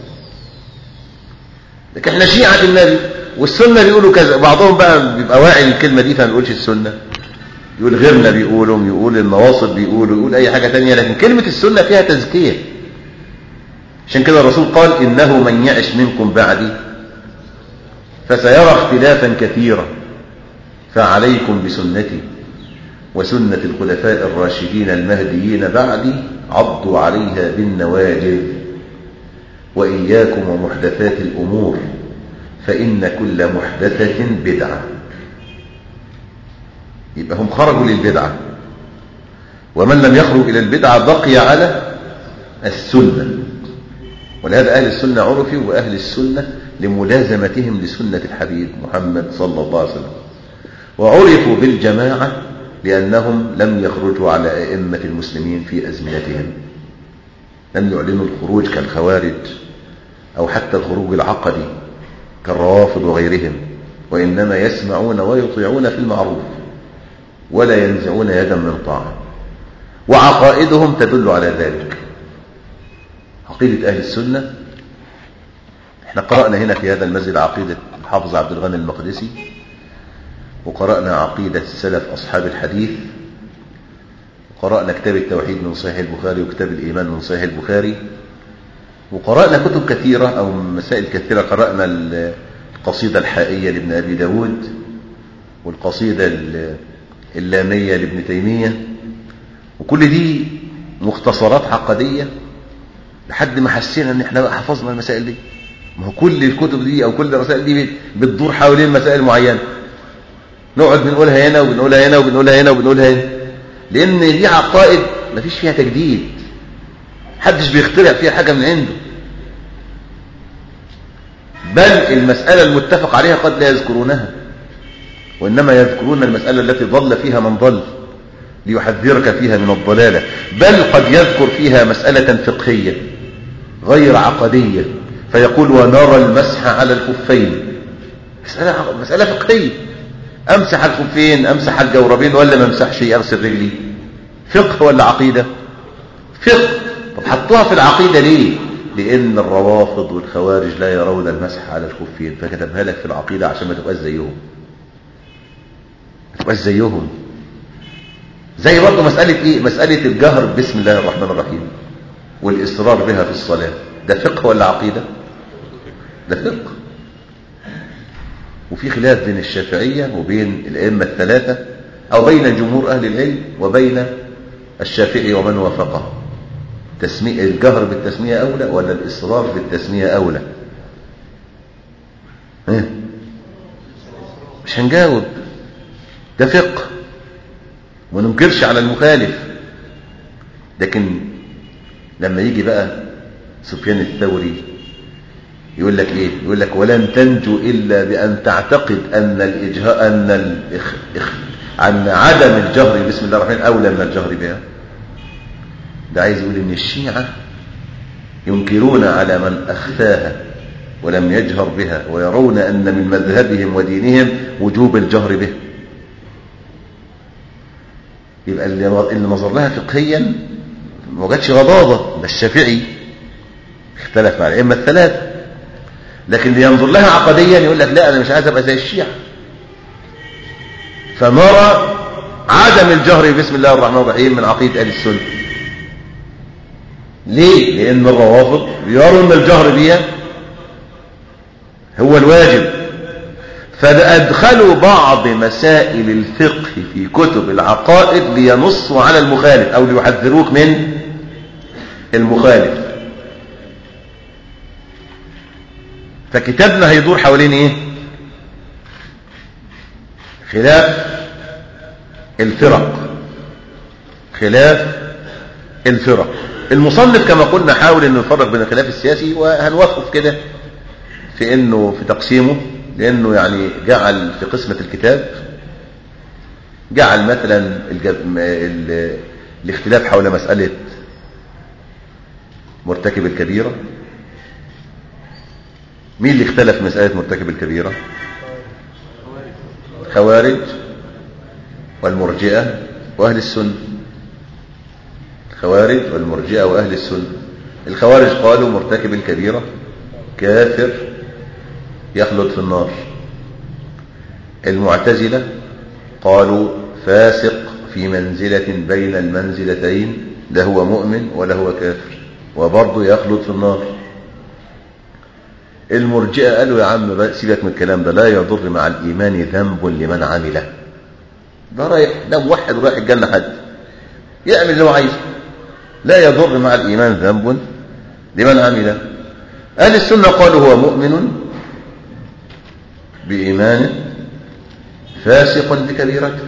لكن احنا شيعة النبي والسنة بيقولوا كذا بعضهم بقى بيبقى واعي الكلمة دي فما بيقولش السنة يقول غيرنا بيقولوا يقول النواصب بيقولوا يقول اي حاجة تانية لكن كلمة السنة فيها تزكية عشان كده الرسول قال إنه من يعش منكم بعدي فسيرى اختلافا كثيرا فعليكم بسنتي وسنة الخلفاء الراشدين المهديين بعدي عضوا عليها بالنواجذ وإياكم ومحدثات الأمور فإن كل محدثة بدعة يبقى هم خرجوا للبدعة ومن لم يخرج إلى البدعة بقي على السنة ولهذا أهل السنة عرفوا وأهل السنة لملازمتهم لسنة الحبيب محمد صلى الله عليه وسلم وعرفوا بالجماعة لأنهم لم يخرجوا على أئمة المسلمين في أزمنتهم لم يعلنوا الخروج كالخوارج أو حتى الخروج العقدي كالروافض وغيرهم وإنما يسمعون ويطيعون في المعروف ولا ينزعون يدا من طاعة وعقائدهم تدل على ذلك عقيدة أهل السنة احنا قرأنا هنا في هذا المسجد عقيدة الحافظ عبد الغني المقدسي وقرأنا عقيدة السلف أصحاب الحديث وقرأنا كتاب التوحيد من صحيح البخاري وكتاب الإيمان من صحيح البخاري وقرأنا كتب كثيرة أو مسائل كثيرة قرأنا القصيدة الحائية لابن أبي داود والقصيدة اللامية لابن تيمية وكل دي مختصرات عقدية لحد ما حسينا ان احنا بقى حفظنا المسائل دي ما هو كل الكتب دي او كل الرسائل دي بتدور حوالين مسائل معينة نقعد بنقولها هنا وبنقولها هنا وبنقولها هنا وبنقولها هنا لان دي عقائد ما فيش فيها تجديد محدش بيخترع فيها حاجة من عنده بل المسألة المتفق عليها قد لا يذكرونها وإنما يذكرون المسألة التي ضل فيها من ضل ليحذرك فيها من الضلالة بل قد يذكر فيها مسألة فقهية غير عقدية فيقول ونرى المسح على الخفين مسألة, مسألة فقهية أمسح الخفين أمسح الجوربين ولا ما امسحش أغسل رجلي فقه ولا عقيدة فقه طب حطوها في العقيدة ليه لأن الروافض والخوارج لا يرون المسح على الخفين فكتبها لك في العقيدة عشان ما تبقاش زيهم ما تبقاش زيهم زي برضه مسألة ايه مسألة الجهر بسم الله الرحمن الرحيم والإصرار بها في الصلاة ده فقه ولا عقيدة ده فقه وفي خلاف بين الشافعية وبين الأئمة الثلاثة أو بين جمهور أهل العلم وبين الشافعي ومن وافقه تسمية الجهر بالتسمية أولى ولا الإصرار بالتسمية أولى إيه؟ مش هنجاوب ده فقه وما ننكرش على المخالف لكن لما يجي بقى سفيان الثوري يقول لك ايه يقول لك ولن تنجو الا بان تعتقد ان الاجهاء ان الإخ... إخ... ان عدم الجهر بسم الله الرحمن الرحيم اولى من الجهر بها ده عايز يقول ان الشيعة ينكرون على من اخفاها ولم يجهر بها ويرون ان من مذهبهم ودينهم وجوب الجهر به يبقى اللي نظر لها فقهيا ما وجدش غضاضة ده الشافعي اختلف مع الائمه الثلاثه لكن اللي ينظر لها عقديا يقول لك لا انا مش عايز ابقى زي الشيعة فنرى عدم الجهر بسم الله الرحمن الرحيم من عقيده اهل السنه ليه لان الروافض يروا ان الجهر بها هو الواجب فأدخلوا بعض مسائل الفقه في كتب العقائد لينصوا على المخالف أو ليحذروك من المخالف فكتابنا هيدور حوالين ايه خلاف الفرق خلاف الفرق المصنف كما قلنا حاول انه يفرق بين الخلاف السياسي وهنوافقه في كده في انه في تقسيمه لانه يعني جعل في قسمة الكتاب جعل مثلا الجب... ال... الاختلاف حول مسألة مرتكب الكبيرة مين اللي اختلف في مسألة مرتكب الكبيرة خوارج والمرجئة وأهل السنة الخوارج والمرجئة وأهل السنة الخوارج قالوا مرتكب الكبيرة كافر يخلد في النار المعتزلة قالوا فاسق في منزلة بين المنزلتين لا هو مؤمن ولا هو كافر وبرضه يخلد في النار المرجئة قالوا يا عم سيبك من الكلام ده لا يضر مع الإيمان ذنب لمن عمله ده رايح ده موحد ورايح الجنة حد يعمل اللي هو عايزه لا يضر مع الإيمان ذنب لمن عمله أهل السنة قالوا هو مؤمن بإيمانه فاسق بكبيرته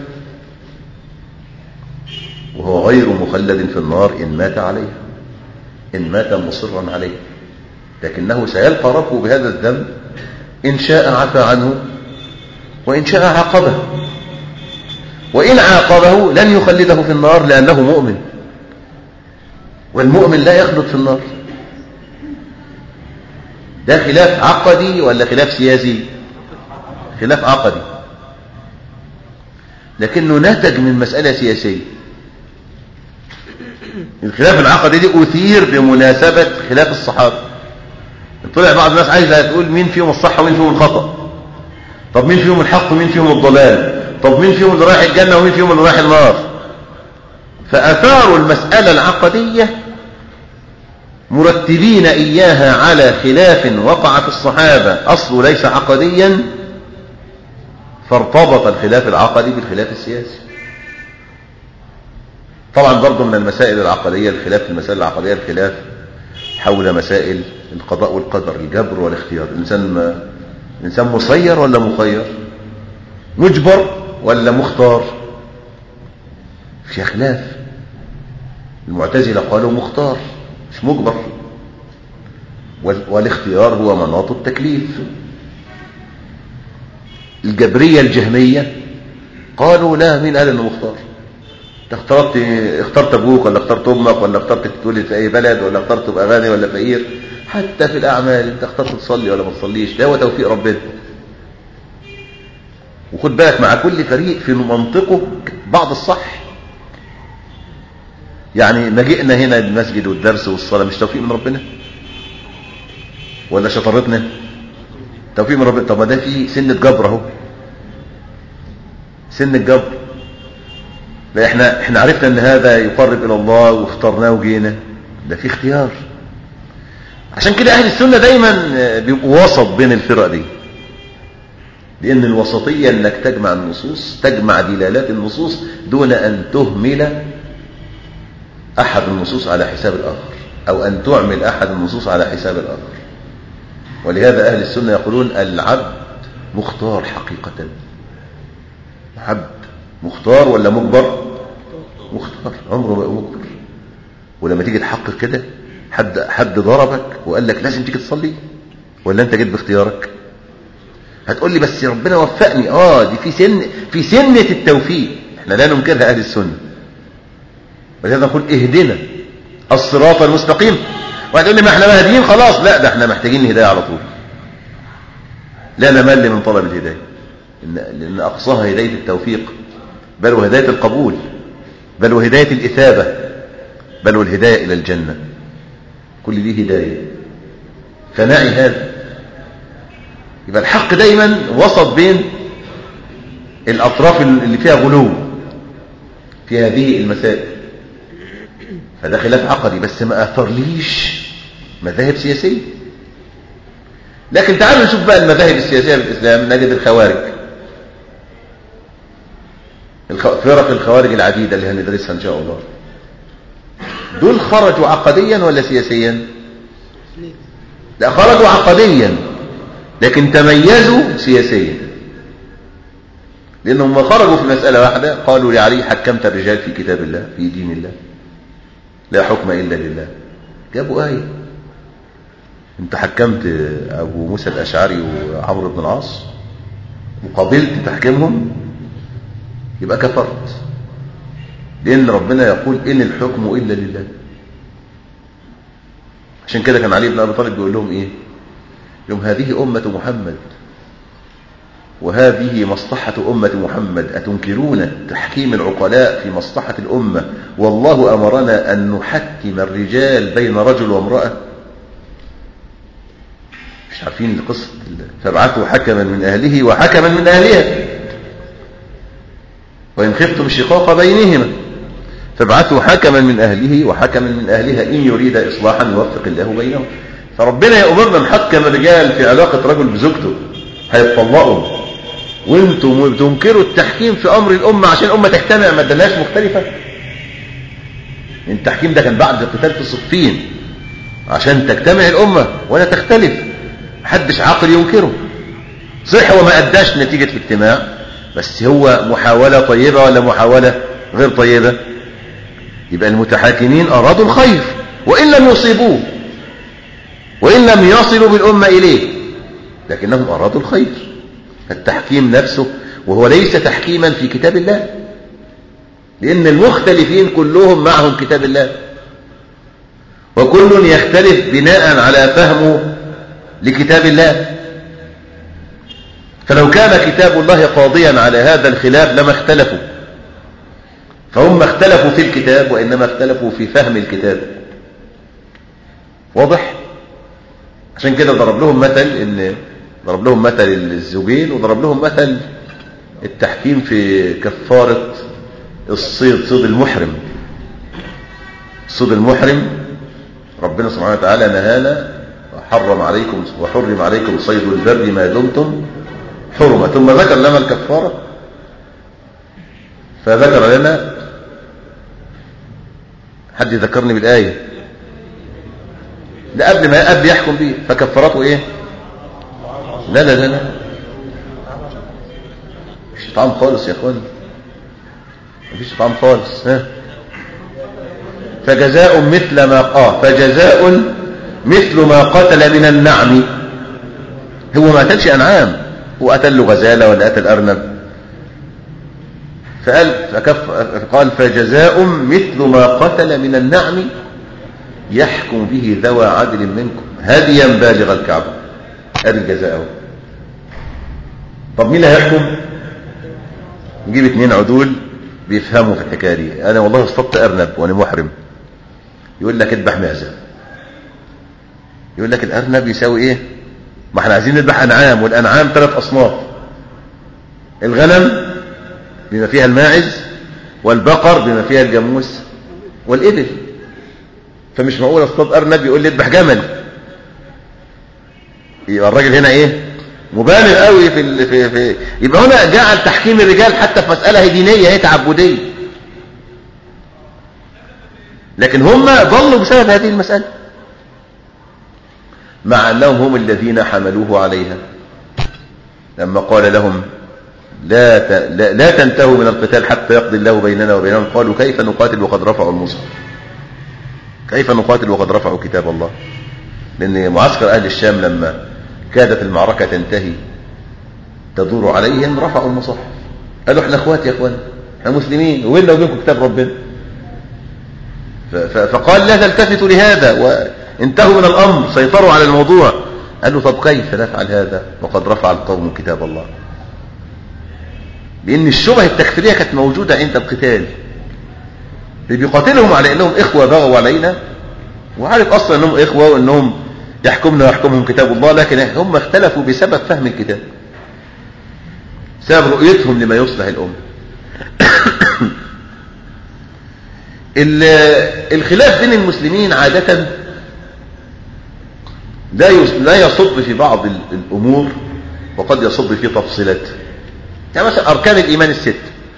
وهو غير مخلد في النار إن مات عليها إن مات مصرا عليه لكنه سيلقى ربه بهذا الذنب إن شاء عفى عنه وإن شاء عاقبه وإن عاقبه لن يخلده في النار لأنه مؤمن والمؤمن لا يخلد في النار ده خلاف عقدي ولا خلاف سياسي خلاف عقدي لكنه نتج من مسألة سياسية الخلاف العقدي دي أثير بمناسبة خلاف الصحابة طلع بعض الناس عايزة تقول مين فيهم الصح ومين فيهم الخطأ طب مين فيهم الحق ومين فيهم الضلال طب مين فيهم اللي رايح الجنة ومين فيهم اللي رايح النار فأثاروا المسألة العقدية مرتبين إياها على خلاف وقع في الصحابة أصله ليس عقديا فارتبط الخلاف العقدي بالخلاف السياسي طبعا برضو من المسائل العقدية الخلاف في المسائل العقدية الخلاف حول مسائل القضاء والقدر الجبر والاختيار الإنسان ما الإنسان مسير ولا مخير مجبر ولا مختار في خلاف المعتزلة قالوا مختار مش مجبر والاختيار هو مناط التكليف الجبرية الجهمية قالوا لا مين قال انه مختار انت اخترت اخترت ابوك ولا اخترت امك ولا اخترت تتولد في اي بلد ولا اخترت تبقى غني ولا فقير حتى في الاعمال انت اخترت تصلي ولا ما تصليش ده هو توفيق ربنا وخد بالك مع كل فريق في منطقه بعض الصح يعني ما جئنا هنا المسجد والدرس والصلاة مش توفيق من ربنا ولا شطرتنا توفيق من ربنا طب ما ده في سنة جبر اهو سن الجبر لا احنا احنا عرفنا ان هذا يقرب الى الله واخترناه وجينا ده في اختيار عشان كده اهل السنة دايما بيبقوا وسط بين الفرق دي لان الوسطية انك تجمع النصوص تجمع دلالات النصوص دون ان تهمل احد النصوص على حساب الاخر أو أن تعمل أحد النصوص على حساب الآخر ولهذا أهل السنة يقولون العبد مختار حقيقة عبد مختار ولا مجبر مختار عمره ما مجبر ولما تيجي تحقق كده حد حد ضربك وقال لك لازم تيجي تصلي ولا انت جيت باختيارك هتقول لي بس ربنا وفقني اه دي في سن في سنة التوفيق احنا لا ننكرها اهل السنة ولهذا نقول اهدنا الصراط المستقيم واحد يقول لي ما احنا مهديين خلاص لا ده احنا محتاجين الهدايه على طول لا نمل من طلب الهدايه لان اقصاها هدايه التوفيق بل وهدايه القبول بل وهدايه الاثابه بل والهدايه الى الجنه كل دي هدايه فنعي هذا يبقى الحق دايما وسط بين الاطراف اللي فيها غلو في هذه المسائل فده خلاف عقدي بس ما اثرليش مذاهب سياسيه لكن تعالوا نشوف بقى المذاهب السياسيه في الاسلام نجد الخوارج فرق الخوارج العديده اللي هندرسها ان شاء الله دول خرجوا عقديا ولا سياسيا لا خرجوا عقديا لكن تميزوا سياسيا لانهم خرجوا في مساله واحده قالوا لعلي حكمت الرجال في كتاب الله في دين الله لا حكم إلا لله جابوا آية انت حكمت أبو موسى الأشعري وعمرو بن العاص وقبلت تحكيمهم يبقى كفرت لأن ربنا يقول إن الحكم إلا لله عشان كده كان علي بن أبي طالب بيقول لهم إيه يوم هذه أمة محمد وهذه مصلحة أمة محمد أتنكرون تحكيم العقلاء في مصلحة الأمة والله أمرنا أن نحكم الرجال بين رجل وامرأة مش عارفين القصة فابعثوا حكما من أهله وحكما من أهلها وإن خفتم شقاق بينهما فابعثوا حكما من أهله وحكما من أهلها إن يريد إصلاحا يوفق الله بينهم فربنا يأمرنا نحكم الرجال في علاقة رجل بزوجته هيتطلقوا وانتم بتنكروا التحكيم في امر الامه عشان الامه تجتمع ما ادالهاش مختلفه التحكيم ده كان بعد القتال في الصفين عشان تجتمع الامه ولا تختلف محدش عاقل ينكره صح هو ما اداش نتيجه الاجتماع بس هو محاوله طيبه ولا محاوله غير طيبه يبقى المتحاكمين ارادوا الخير وان لم يصيبوه وان لم يصلوا بالامه اليه لكنهم ارادوا الخير التحكيم نفسه وهو ليس تحكيما في كتاب الله لأن المختلفين كلهم معهم كتاب الله وكل يختلف بناء على فهمه لكتاب الله فلو كان كتاب الله قاضيا على هذا الخلاف لما اختلفوا فهم اختلفوا في الكتاب وإنما اختلفوا في فهم الكتاب واضح عشان كده ضرب لهم مثل ان ضرب لهم مثل الزوجين وضرب لهم مثل التحكيم في كفارة الصيد صيد المحرم صيد المحرم ربنا سبحانه وتعالى نهانا وحرم عليكم وحرم عليكم صيد البر ما دمتم حرمة ثم ذكر لنا الكفارة فذكر لنا حد يذكرني بالآية ده قبل ما قبل يحكم به فكفرته ايه لا لا لا لا مفيش طعام خالص يا اخوان مفيش طعام خالص ها فجزاء مثل ما اه فجزاء مثل ما قتل من النعم هو ما قتلش انعام هو قتل له غزاله ولا قتل ارنب فقال فكف قال فجزاء مثل ما قتل من النعم يحكم به ذوى عدل منكم هديا بالغ الكعبه ادي الجزاء اهو طب مين اللي هيحكم نجيب اتنين عدول بيفهموا في الحكايه دي انا والله اصطدت ارنب وانا محرم يقول لك اذبح معزه يقول لك الارنب يساوي ايه ما احنا عايزين نذبح انعام والانعام ثلاث اصناف الغنم بما فيها الماعز والبقر بما فيها الجاموس والابل فمش معقول اصطاد ارنب يقول لي اذبح جمل يبقى الراجل هنا ايه مبالغ قوي في, ال... في في يبقى هنا جعل تحكيم الرجال حتى في مساله دينيه هي تعبديه لكن هم ضلوا بسبب هذه المسألة مع أنهم هم الذين حملوه عليها لما قال لهم لا ت- لا, لا تنتهوا من القتال حتى يقضي الله بيننا وبينهم قالوا كيف نقاتل وقد رفعوا المصحف كيف نقاتل وقد رفعوا كتاب الله لأن معسكر أهل الشام لما كادت المعركة تنتهي تدور عليهم رفعوا المصحف قالوا احنا اخوات يا اخوان احنا مسلمين وبيننا وبينكم كتاب ربنا ف- ف- فقال لا تلتفتوا لهذا وانتهوا من الأمر سيطروا على الموضوع قال له طب كيف نفعل هذا وقد رفع القوم كتاب الله لأن الشبه التكفيرية كانت موجودة عند القتال اللي بيقاتلهم على أنهم إخوة بغوا علينا وعارف أصلا أنهم إخوة وأنهم يحكمنا ويحكمهم كتاب الله لكن هم اختلفوا بسبب فهم الكتاب بسبب رؤيتهم لما يصلح الأمة ال- الخلاف بين المسلمين عادة لا يص- لا يصب في بعض ال- الأمور وقد يصب في تفصيلات يعني مثلا أركان الإيمان الست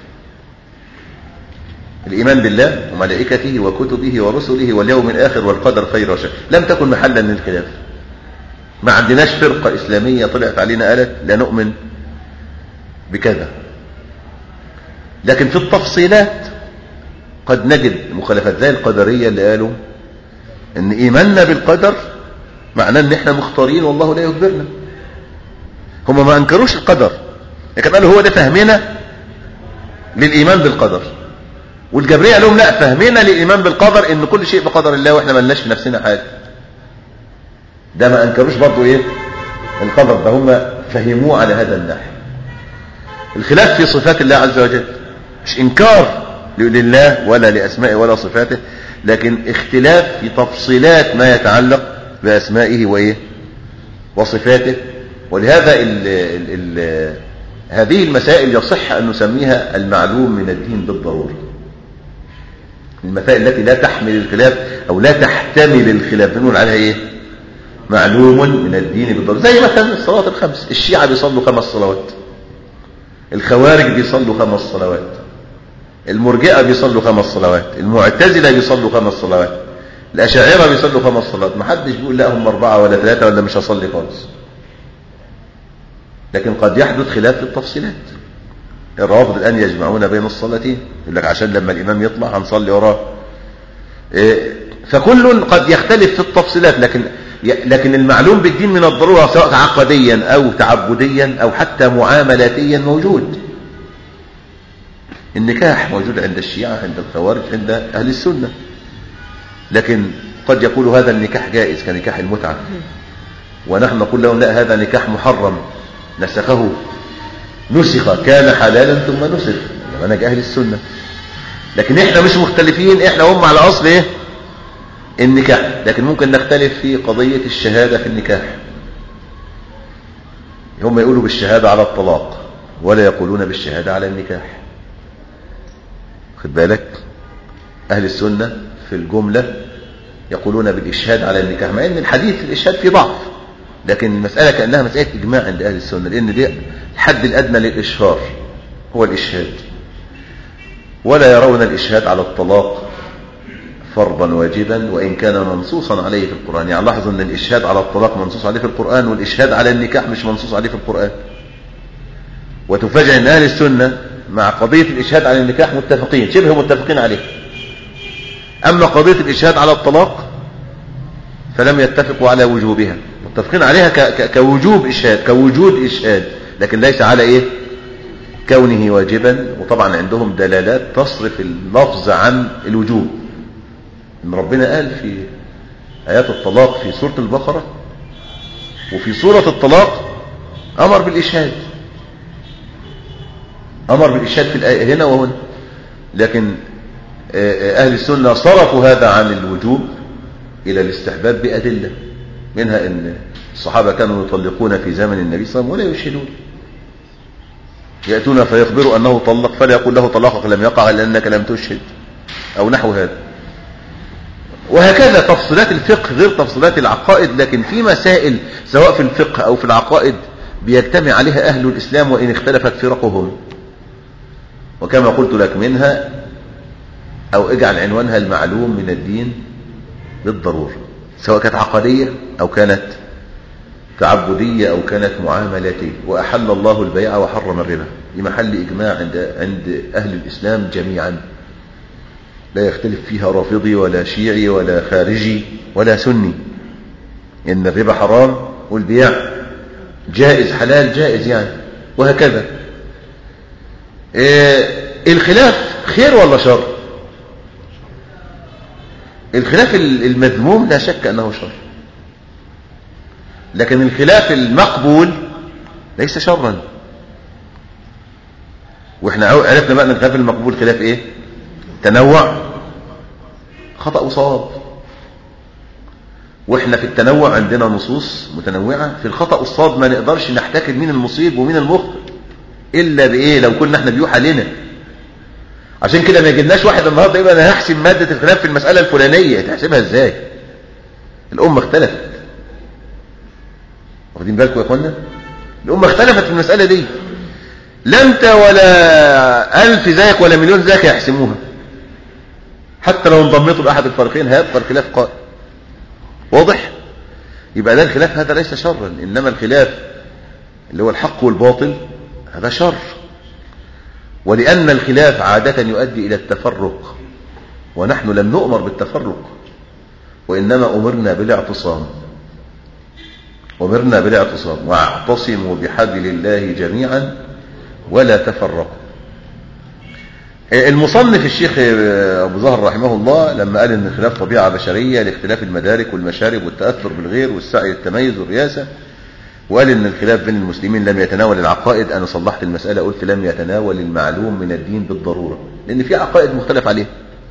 الإيمان بالله وملائكته وكتبه ورسله واليوم الآخر والقدر خير وشر لم تكن محلا للخلاف ما عندناش فرقة إسلامية طلعت علينا قالت لا نؤمن بكذا لكن في التفصيلات قد نجد مخالفات زي القدرية اللي قالوا ان ايماننا بالقدر معناه ان احنا مختارين والله لا يجبرنا هم ما انكروش القدر لكن قالوا هو ده فهمنا للايمان بالقدر والجبرية قال لهم لا فهمنا للايمان بالقدر ان كل شيء بقدر الله واحنا ملناش في نفسنا حاجة ده ما انكروش برضو ايه القدر ده هم فهموه على هذا النحو الخلاف في صفات الله عز وجل مش انكار لله ولا لاسمائه ولا صفاته لكن اختلاف في تفصيلات ما يتعلق باسمائه وايه وصفاته ولهذا ال ال ال هذه المسائل يصح ان نسميها المعلوم من الدين بالضروره المسائل التي لا تحمل الخلاف او لا تحتمل الخلاف بنقول عليها ايه معلوم من الدين بالضروره زي مثلا الصلاه الخمس الشيعه بيصلوا خمس صلوات الخوارج بيصلوا خمس صلوات المرجئة بيصلوا خمس صلوات المعتزلة بيصلوا خمس صلوات الأشاعرة بيصلوا خمس صلوات ما حدش بيقول لا هم أربعة ولا ثلاثة ولا مش هصلي خالص لكن قد يحدث خلاف في التفصيلات الروافض الآن يجمعون بين الصلاتين يقول لك عشان لما الإمام يطلع هنصلي وراه إيه، فكل قد يختلف في التفصيلات لكن لكن المعلوم بالدين من الضرورة سواء عقديا أو تعبديا أو حتى معاملاتيا موجود النكاح موجود عند الشيعة عند الخوارج عند أهل السنة لكن قد يقول هذا النكاح جائز كنكاح المتعة ونحن نقول لهم لا هذا نكاح محرم نسخه نسخ كان حلالا ثم نسخ منهج أهل السنة لكن احنا مش مختلفين احنا هم على أصل ايه النكاح لكن ممكن نختلف في قضية الشهادة في النكاح هم يقولوا بالشهادة على الطلاق ولا يقولون بالشهادة على النكاح خد بالك أهل السنة في الجملة يقولون بالإشهاد على النكاح مع أن الحديث في الإشهاد فيه ضعف لكن المسألة كأنها مسألة إجماع عند أهل السنة لأن دي الحد الأدنى للإشهار هو الإشهاد ولا يرون الإشهاد على الطلاق فرضا واجبا وإن كان منصوصا عليه في القرآن يعني لاحظوا أن الإشهاد على الطلاق منصوص عليه في القرآن والإشهاد على النكاح مش منصوص عليه في القرآن وتفاجئ أن أهل السنة مع قضية الإشهاد على النكاح متفقين شبه متفقين عليه أما قضية الإشهاد على الطلاق فلم يتفقوا على وجوبها متفقين عليها ك ك كوجوب إشهاد كوجود إشهاد لكن ليس على إيه كونه واجبا وطبعا عندهم دلالات تصرف اللفظ عن الوجوب إن ربنا قال في آيات الطلاق في سورة البقرة وفي سورة الطلاق أمر بالإشهاد أمر بالإشهاد في الآية هنا وهنا لكن أهل السنة صرفوا هذا عن الوجوب إلى الاستحباب بأدلة منها أن الصحابة كانوا يطلقون في زمن النبي صلى الله عليه وسلم ولا يشهدون يأتون فيخبروا أنه طلق فلا يقول له طلاقك لم يقع لأنك لم تشهد أو نحو هذا وهكذا تفصيلات الفقه غير تفصيلات العقائد لكن في مسائل سواء في الفقه أو في العقائد بيجتمع عليها أهل الإسلام وإن اختلفت فرقهم وكما قلت لك منها أو اجعل عنوانها المعلوم من الدين بالضرورة سواء كانت عقدية أو كانت تعبدية أو كانت معاملاتية وأحل الله البيع وحرم الربا لمحل إجماع عند عند أهل الإسلام جميعا لا يختلف فيها رافضي ولا شيعي ولا خارجي ولا سني إن الربا حرام والبيع جائز حلال جائز يعني وهكذا إيه الخلاف خير ولا شر الخلاف المذموم لا شك أنه شر لكن الخلاف المقبول ليس شرا واحنا عرفنا بقى ان الخلاف المقبول خلاف ايه تنوع خطأ وصواب واحنا في التنوع عندنا نصوص متنوعة في الخطأ والصواب ما نقدرش نحتكر مين المصيب ومين المخطئ الا بايه لو كنا احنا بيوحى لنا عشان كده ما يجيلناش واحد النهارده يبقى انا هحسب مادة الخلاف في المسألة الفلانية تحسبها ازاي الأمة اختلفت واخدين بالكم يا اخوانا الأمة اختلفت في المسألة دي لا انت ولا ألف زيك ولا مليون زيك يحسموها حتى لو انضميتوا لأحد الفريقين هيبقى الخلاف قائم واضح يبقى ده الخلاف هذا ليس شرا إنما الخلاف اللي هو الحق والباطل هذا شر ولأن الخلاف عادة يؤدي إلى التفرق ونحن لم نؤمر بالتفرق وإنما أمرنا بالاعتصام أمرنا بالاعتصام واعتصموا بحبل الله جميعا ولا تفرقوا المصنف الشيخ أبو زهر رحمه الله لما قال أن الخلاف طبيعة بشرية لاختلاف المدارك والمشارب والتأثر بالغير والسعي للتميز والرياسة وقال ان الخلاف بين المسلمين لم يتناول العقائد انا صلحت المسألة قلت لم يتناول المعلوم من الدين بالضرورة لان في عقائد مختلف عليها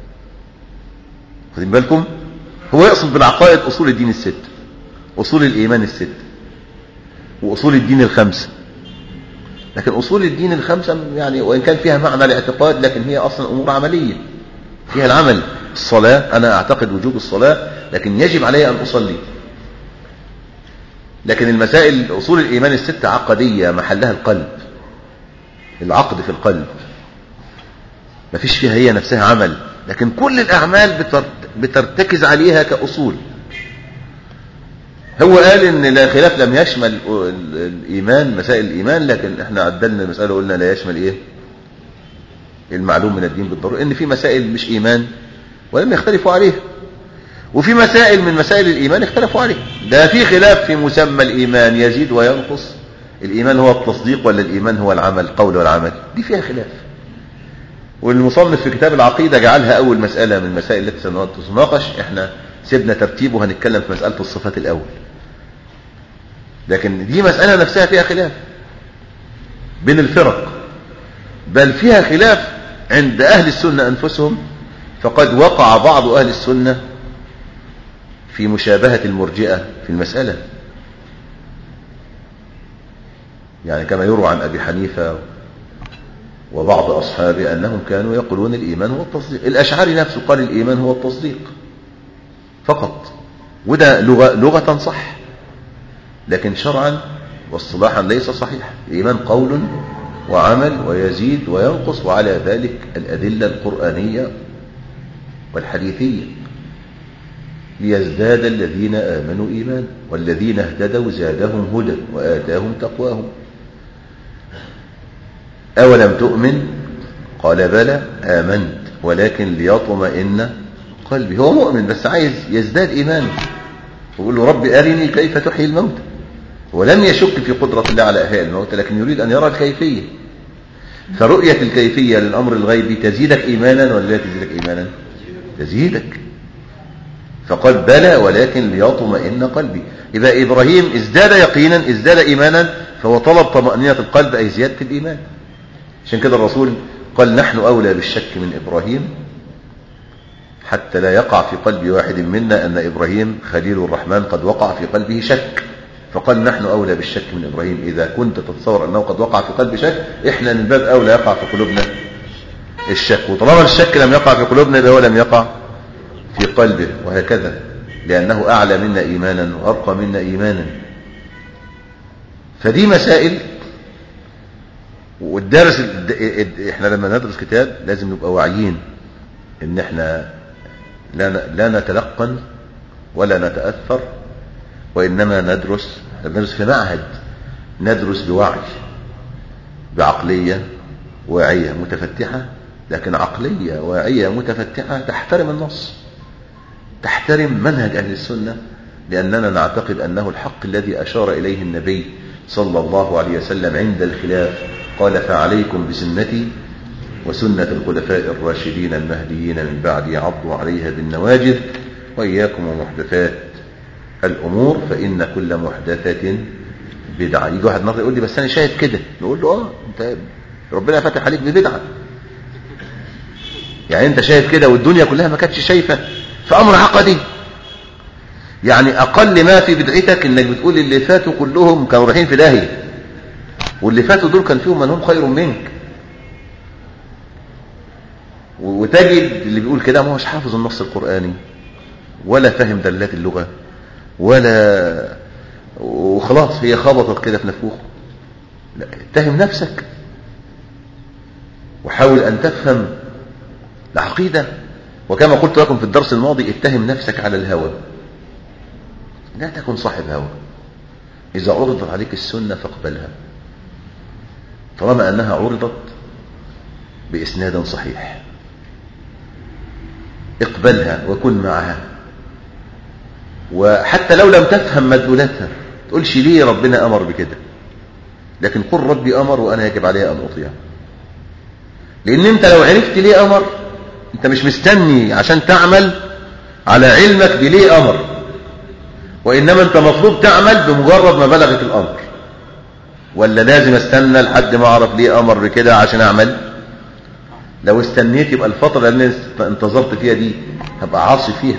خدين بالكم هو يقصد بالعقائد اصول الدين الست اصول الايمان الست واصول الدين الخمسة لكن اصول الدين الخمسة يعني وان كان فيها معنى الاعتقاد لكن هي اصلا امور عملية فيها العمل الصلاة انا اعتقد وجوب الصلاة لكن يجب علي ان اصلي لكن المسائل أصول الإيمان الستة عقدية محلها القلب العقد في القلب ما فيش فيها هي نفسها عمل لكن كل الأعمال بترتكز عليها كأصول هو قال ان لا خلاف لم يشمل الإيمان مسائل الإيمان لكن احنا عدلنا المسألة وقلنا لا يشمل ايه المعلوم من الدين بالضرورة ان في مسائل مش إيمان ولم يختلفوا عليها وفي مسائل من مسائل الإيمان اختلفوا عليه ده في خلاف في مسمى الإيمان يزيد وينقص الإيمان هو التصديق ولا الإيمان هو العمل القول والعمل دي فيها خلاف والمصنف في كتاب العقيدة جعلها أول مسألة من المسائل التي ستناقش احنا سيبنا ترتيب وهنتكلم في مسألة الصفات الأول لكن دي مسألة نفسها فيها خلاف بين الفرق بل فيها خلاف عند أهل السنة أنفسهم فقد وقع بعض أهل السنة في مشابهة المرجئة في المسألة يعني كما يروى عن أبي حنيفة وبعض أصحابه أنهم كانوا يقولون الإيمان هو التصديق الأشعري نفسه قال الإيمان هو التصديق فقط وده لغة, لغة صح لكن شرعا واصطلاحا ليس صحيح الإيمان قول وعمل ويزيد وينقص وعلى ذلك الأدلة القرآنية والحديثية ليزداد الذين آمنوا إيمان والذين اهتدوا زادهم هدى وآتاهم تقواهم أولم تؤمن قال بلى آمنت ولكن ليطمئن قلبي هو مؤمن بس عايز يزداد إيمانه ويقول له رب أرني كيف تحيي الموتى ولم يشك في قدرة الله على إحياء الموتى لكن يريد أن يرى الكيفية فرؤية الكيفية للأمر الغيبي تزيدك إيمانا ولا لا تزيدك إيمانا تزيدك فقال بلى ولكن ليطمئن قلبي إذا إبراهيم ازداد يقينا ازداد إيمانا فهو طلب طمأنينة القلب أي زيادة الإيمان عشان كده الرسول قال نحن أولى بالشك من إبراهيم حتى لا يقع في قلب واحد منا أن إبراهيم خليل الرحمن قد وقع في قلبه شك فقال نحن أولى بالشك من إبراهيم إذا كنت تتصور أنه قد وقع في قلب شك إحنا من باب أولى يقع في قلوبنا الشك وطالما الشك لم يقع في قلوبنا يبقى هو لم يقع في قلبه وهكذا لأنه أعلى منا إيمانا وأرقى منا إيمانا فدي مسائل والدرس احنا لما ندرس كتاب لازم نبقى واعيين ان احنا لا لا نتلقن ولا نتأثر وإنما ندرس ندرس في معهد ندرس بوعي بعقلية واعية متفتحة لكن عقلية واعية متفتحة تحترم النص تحترم منهج أهل السنة لأننا نعتقد أنه الحق الذي أشار إليه النبي صلى الله عليه وسلم عند الخلاف قال فعليكم بسنتي وسنة الخلفاء الراشدين المهديين من بعدي عضوا عليها بالنواجذ وإياكم ومحدثات الأمور فإن كل محدثة بدعة يجي واحد مرة يقول لي بس أنا شايف كده نقول له آه أنت ربنا فتح عليك ببدعة يعني أنت شايف كده والدنيا كلها ما كانتش شايفة في أمر عقدي يعني أقل ما في بدعتك إنك بتقول اللي فاتوا كلهم كانوا رايحين في داهية واللي فاتوا دول كان فيهم من هم خير منك وتجد اللي بيقول كده ما هوش حافظ النص القرآني ولا فاهم دلات اللغة ولا وخلاص هي خبطت كده في نفوخه لا اتهم نفسك وحاول أن تفهم العقيدة وكما قلت لكم في الدرس الماضي اتهم نفسك على الهوى لا تكن صاحب هوى إذا عرضت عليك السنة فاقبلها طالما أنها عرضت بإسناد صحيح اقبلها وكن معها وحتى لو لم تفهم مدلولاتها تقولش ليه ربنا أمر بكده لكن قل ربي أمر وأنا يجب علي أن أطيع لأن أنت لو عرفت ليه أمر أنت مش مستني عشان تعمل على علمك بليه أمر وإنما أنت مطلوب تعمل بمجرد ما بلغت الأمر ولا لازم استنى لحد ما أعرف ليه أمر بكده عشان أعمل لو استنيت يبقى الفترة اللي انتظرت فيها دي هبقى عاصي فيها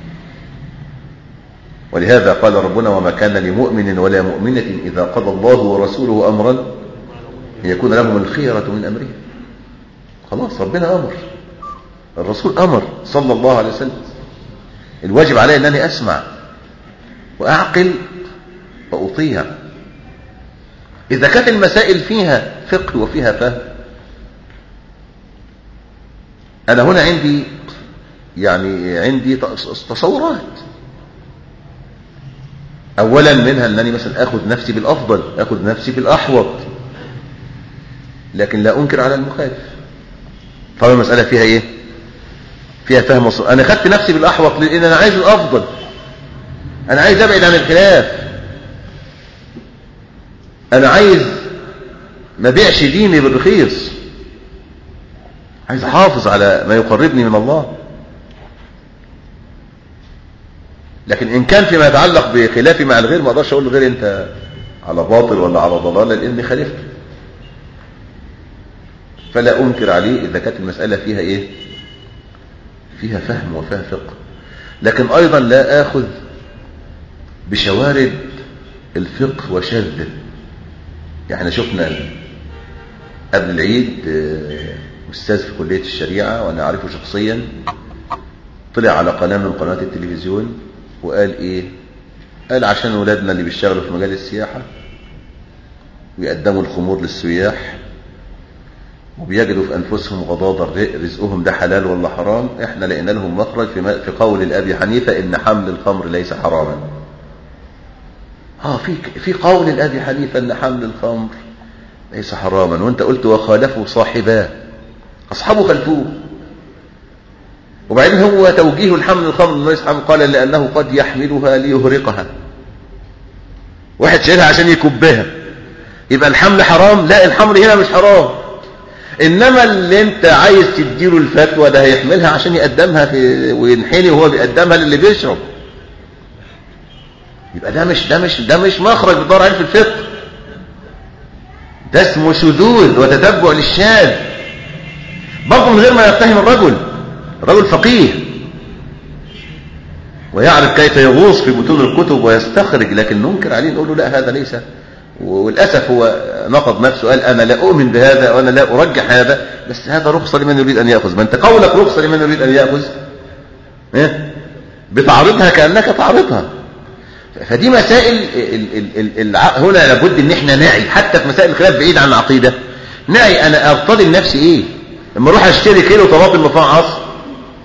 ولهذا قال ربنا وما كان لمؤمن ولا مؤمنة إذا قضى الله ورسوله أمرا أن يكون لهم الخيرة من أمره خلاص ربنا أمر الرسول أمر صلى الله عليه وسلم الواجب علي أنني أسمع وأعقل وأطيع إذا كانت المسائل فيها فقه وفيها فهم أنا هنا عندي يعني عندي تصورات أولا منها أنني مثلا أخذ نفسي بالأفضل أخذ نفسي بالأحوط لكن لا أنكر على المخالف طبعا المسألة فيها إيه فيها فهم وصول أنا خدت نفسي بالأحوط لأن أنا عايز الأفضل أنا عايز أبعد عن الخلاف أنا عايز ما بيعش ديني بالرخيص عايز أحافظ على ما يقربني من الله لكن إن كان فيما يتعلق بخلافي مع الغير ما أقدرش أقول لغير أنت على باطل ولا على ضلالة لأني خالفته فلا أنكر عليه إذا كانت المسألة فيها إيه فيها فهم وفيها فقه لكن أيضا لا آخذ بشوارد الفقه وشذه يعني شفنا قبل العيد أستاذ في كلية الشريعة وأنا أعرفه شخصيا طلع على قناة من قنوات التلفزيون وقال إيه قال عشان ولادنا اللي بيشتغلوا في مجال السياحة ويقدموا الخمور للسياح وبيجدوا في أنفسهم غضاضة رزقهم ده حلال ولا حرام احنا لقينا لهم مخرج في, في قول الأبي حنيفة إن حمل الخمر ليس حراما اه في في قول الأبي حنيفة إن حمل الخمر ليس حراما وانت قلت وخالفوا صاحباه أصحابه خلفوه وبعدين هو توجيه الحمل الخمر ليس حرام قال لأنه قد يحملها ليهرقها واحد شايلها عشان يكبها يبقى الحمل حرام لا الحمل هنا مش حرام انما اللي انت عايز تديله الفتوى ده هيحملها عشان يقدمها في وينحني وهو بيقدمها للي بيشرب يبقى ده مش ده مش ده مش مخرج بتدور عليه في الفقه ده اسمه شذوذ وتتبع للشاذ برضه من غير ما يتهم الرجل الرجل فقيه ويعرف كيف يغوص في بطون الكتب ويستخرج لكن ننكر عليه نقول له لا هذا ليس وللأسف هو نقض نفسه قال أنا لا أؤمن بهذا وأنا لا أرجح هذا بس هذا رخصة لمن يريد أن يأخذ ما أنت قولك رخصة لمن يريد أن يأخذ إيه؟ بتعرضها كأنك تعرضها فدي مسائل ال ال ال ال هنا لابد ان احنا نعي حتى في مسائل الخلاف بعيد عن العقيدة نعي انا ارتضي لنفسي ايه لما اروح اشتري كيلو طماطم مفعص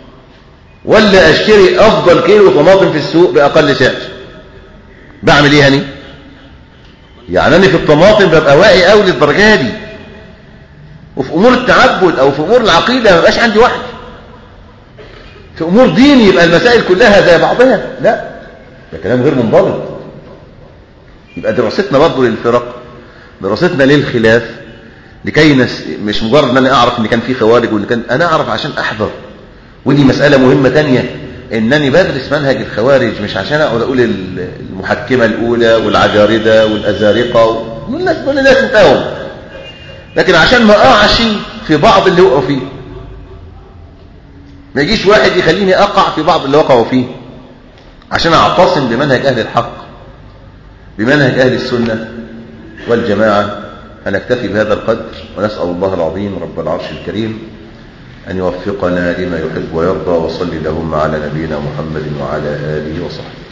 ولا اشتري افضل كيلو طماطم في السوق باقل سعر بعمل ايه هني يعني انا في الطماطم ببقى واعي قوي للدرجه دي وفي امور التعبد او في امور العقيده ما بقاش عندي وعي في امور ديني يبقى المسائل كلها زي بعضها لا ده كلام غير منضبط يبقى دراستنا برضه للفرق دراستنا للخلاف لكي نس... مش مجرد ان انا اعرف ان كان في خوارج وان كان انا اعرف عشان احذر ودي مسألة مهمة تانية انني بدرس منهج الخوارج مش عشان اقعد اقول المحكمة الاولى والعجاردة والازارقة والناس دول الناس انتهوا لكن عشان ما اقعش في بعض اللي وقعوا فيه ما يجيش واحد يخليني اقع في بعض اللي وقعوا فيه عشان اعتصم بمنهج اهل الحق بمنهج اهل السنة والجماعة هنكتفي بهذا القدر ونسأل الله العظيم رب العرش الكريم أن يوفقنا لما يحب ويرضى وصل اللهم على نبينا محمد وعلى آله وصحبه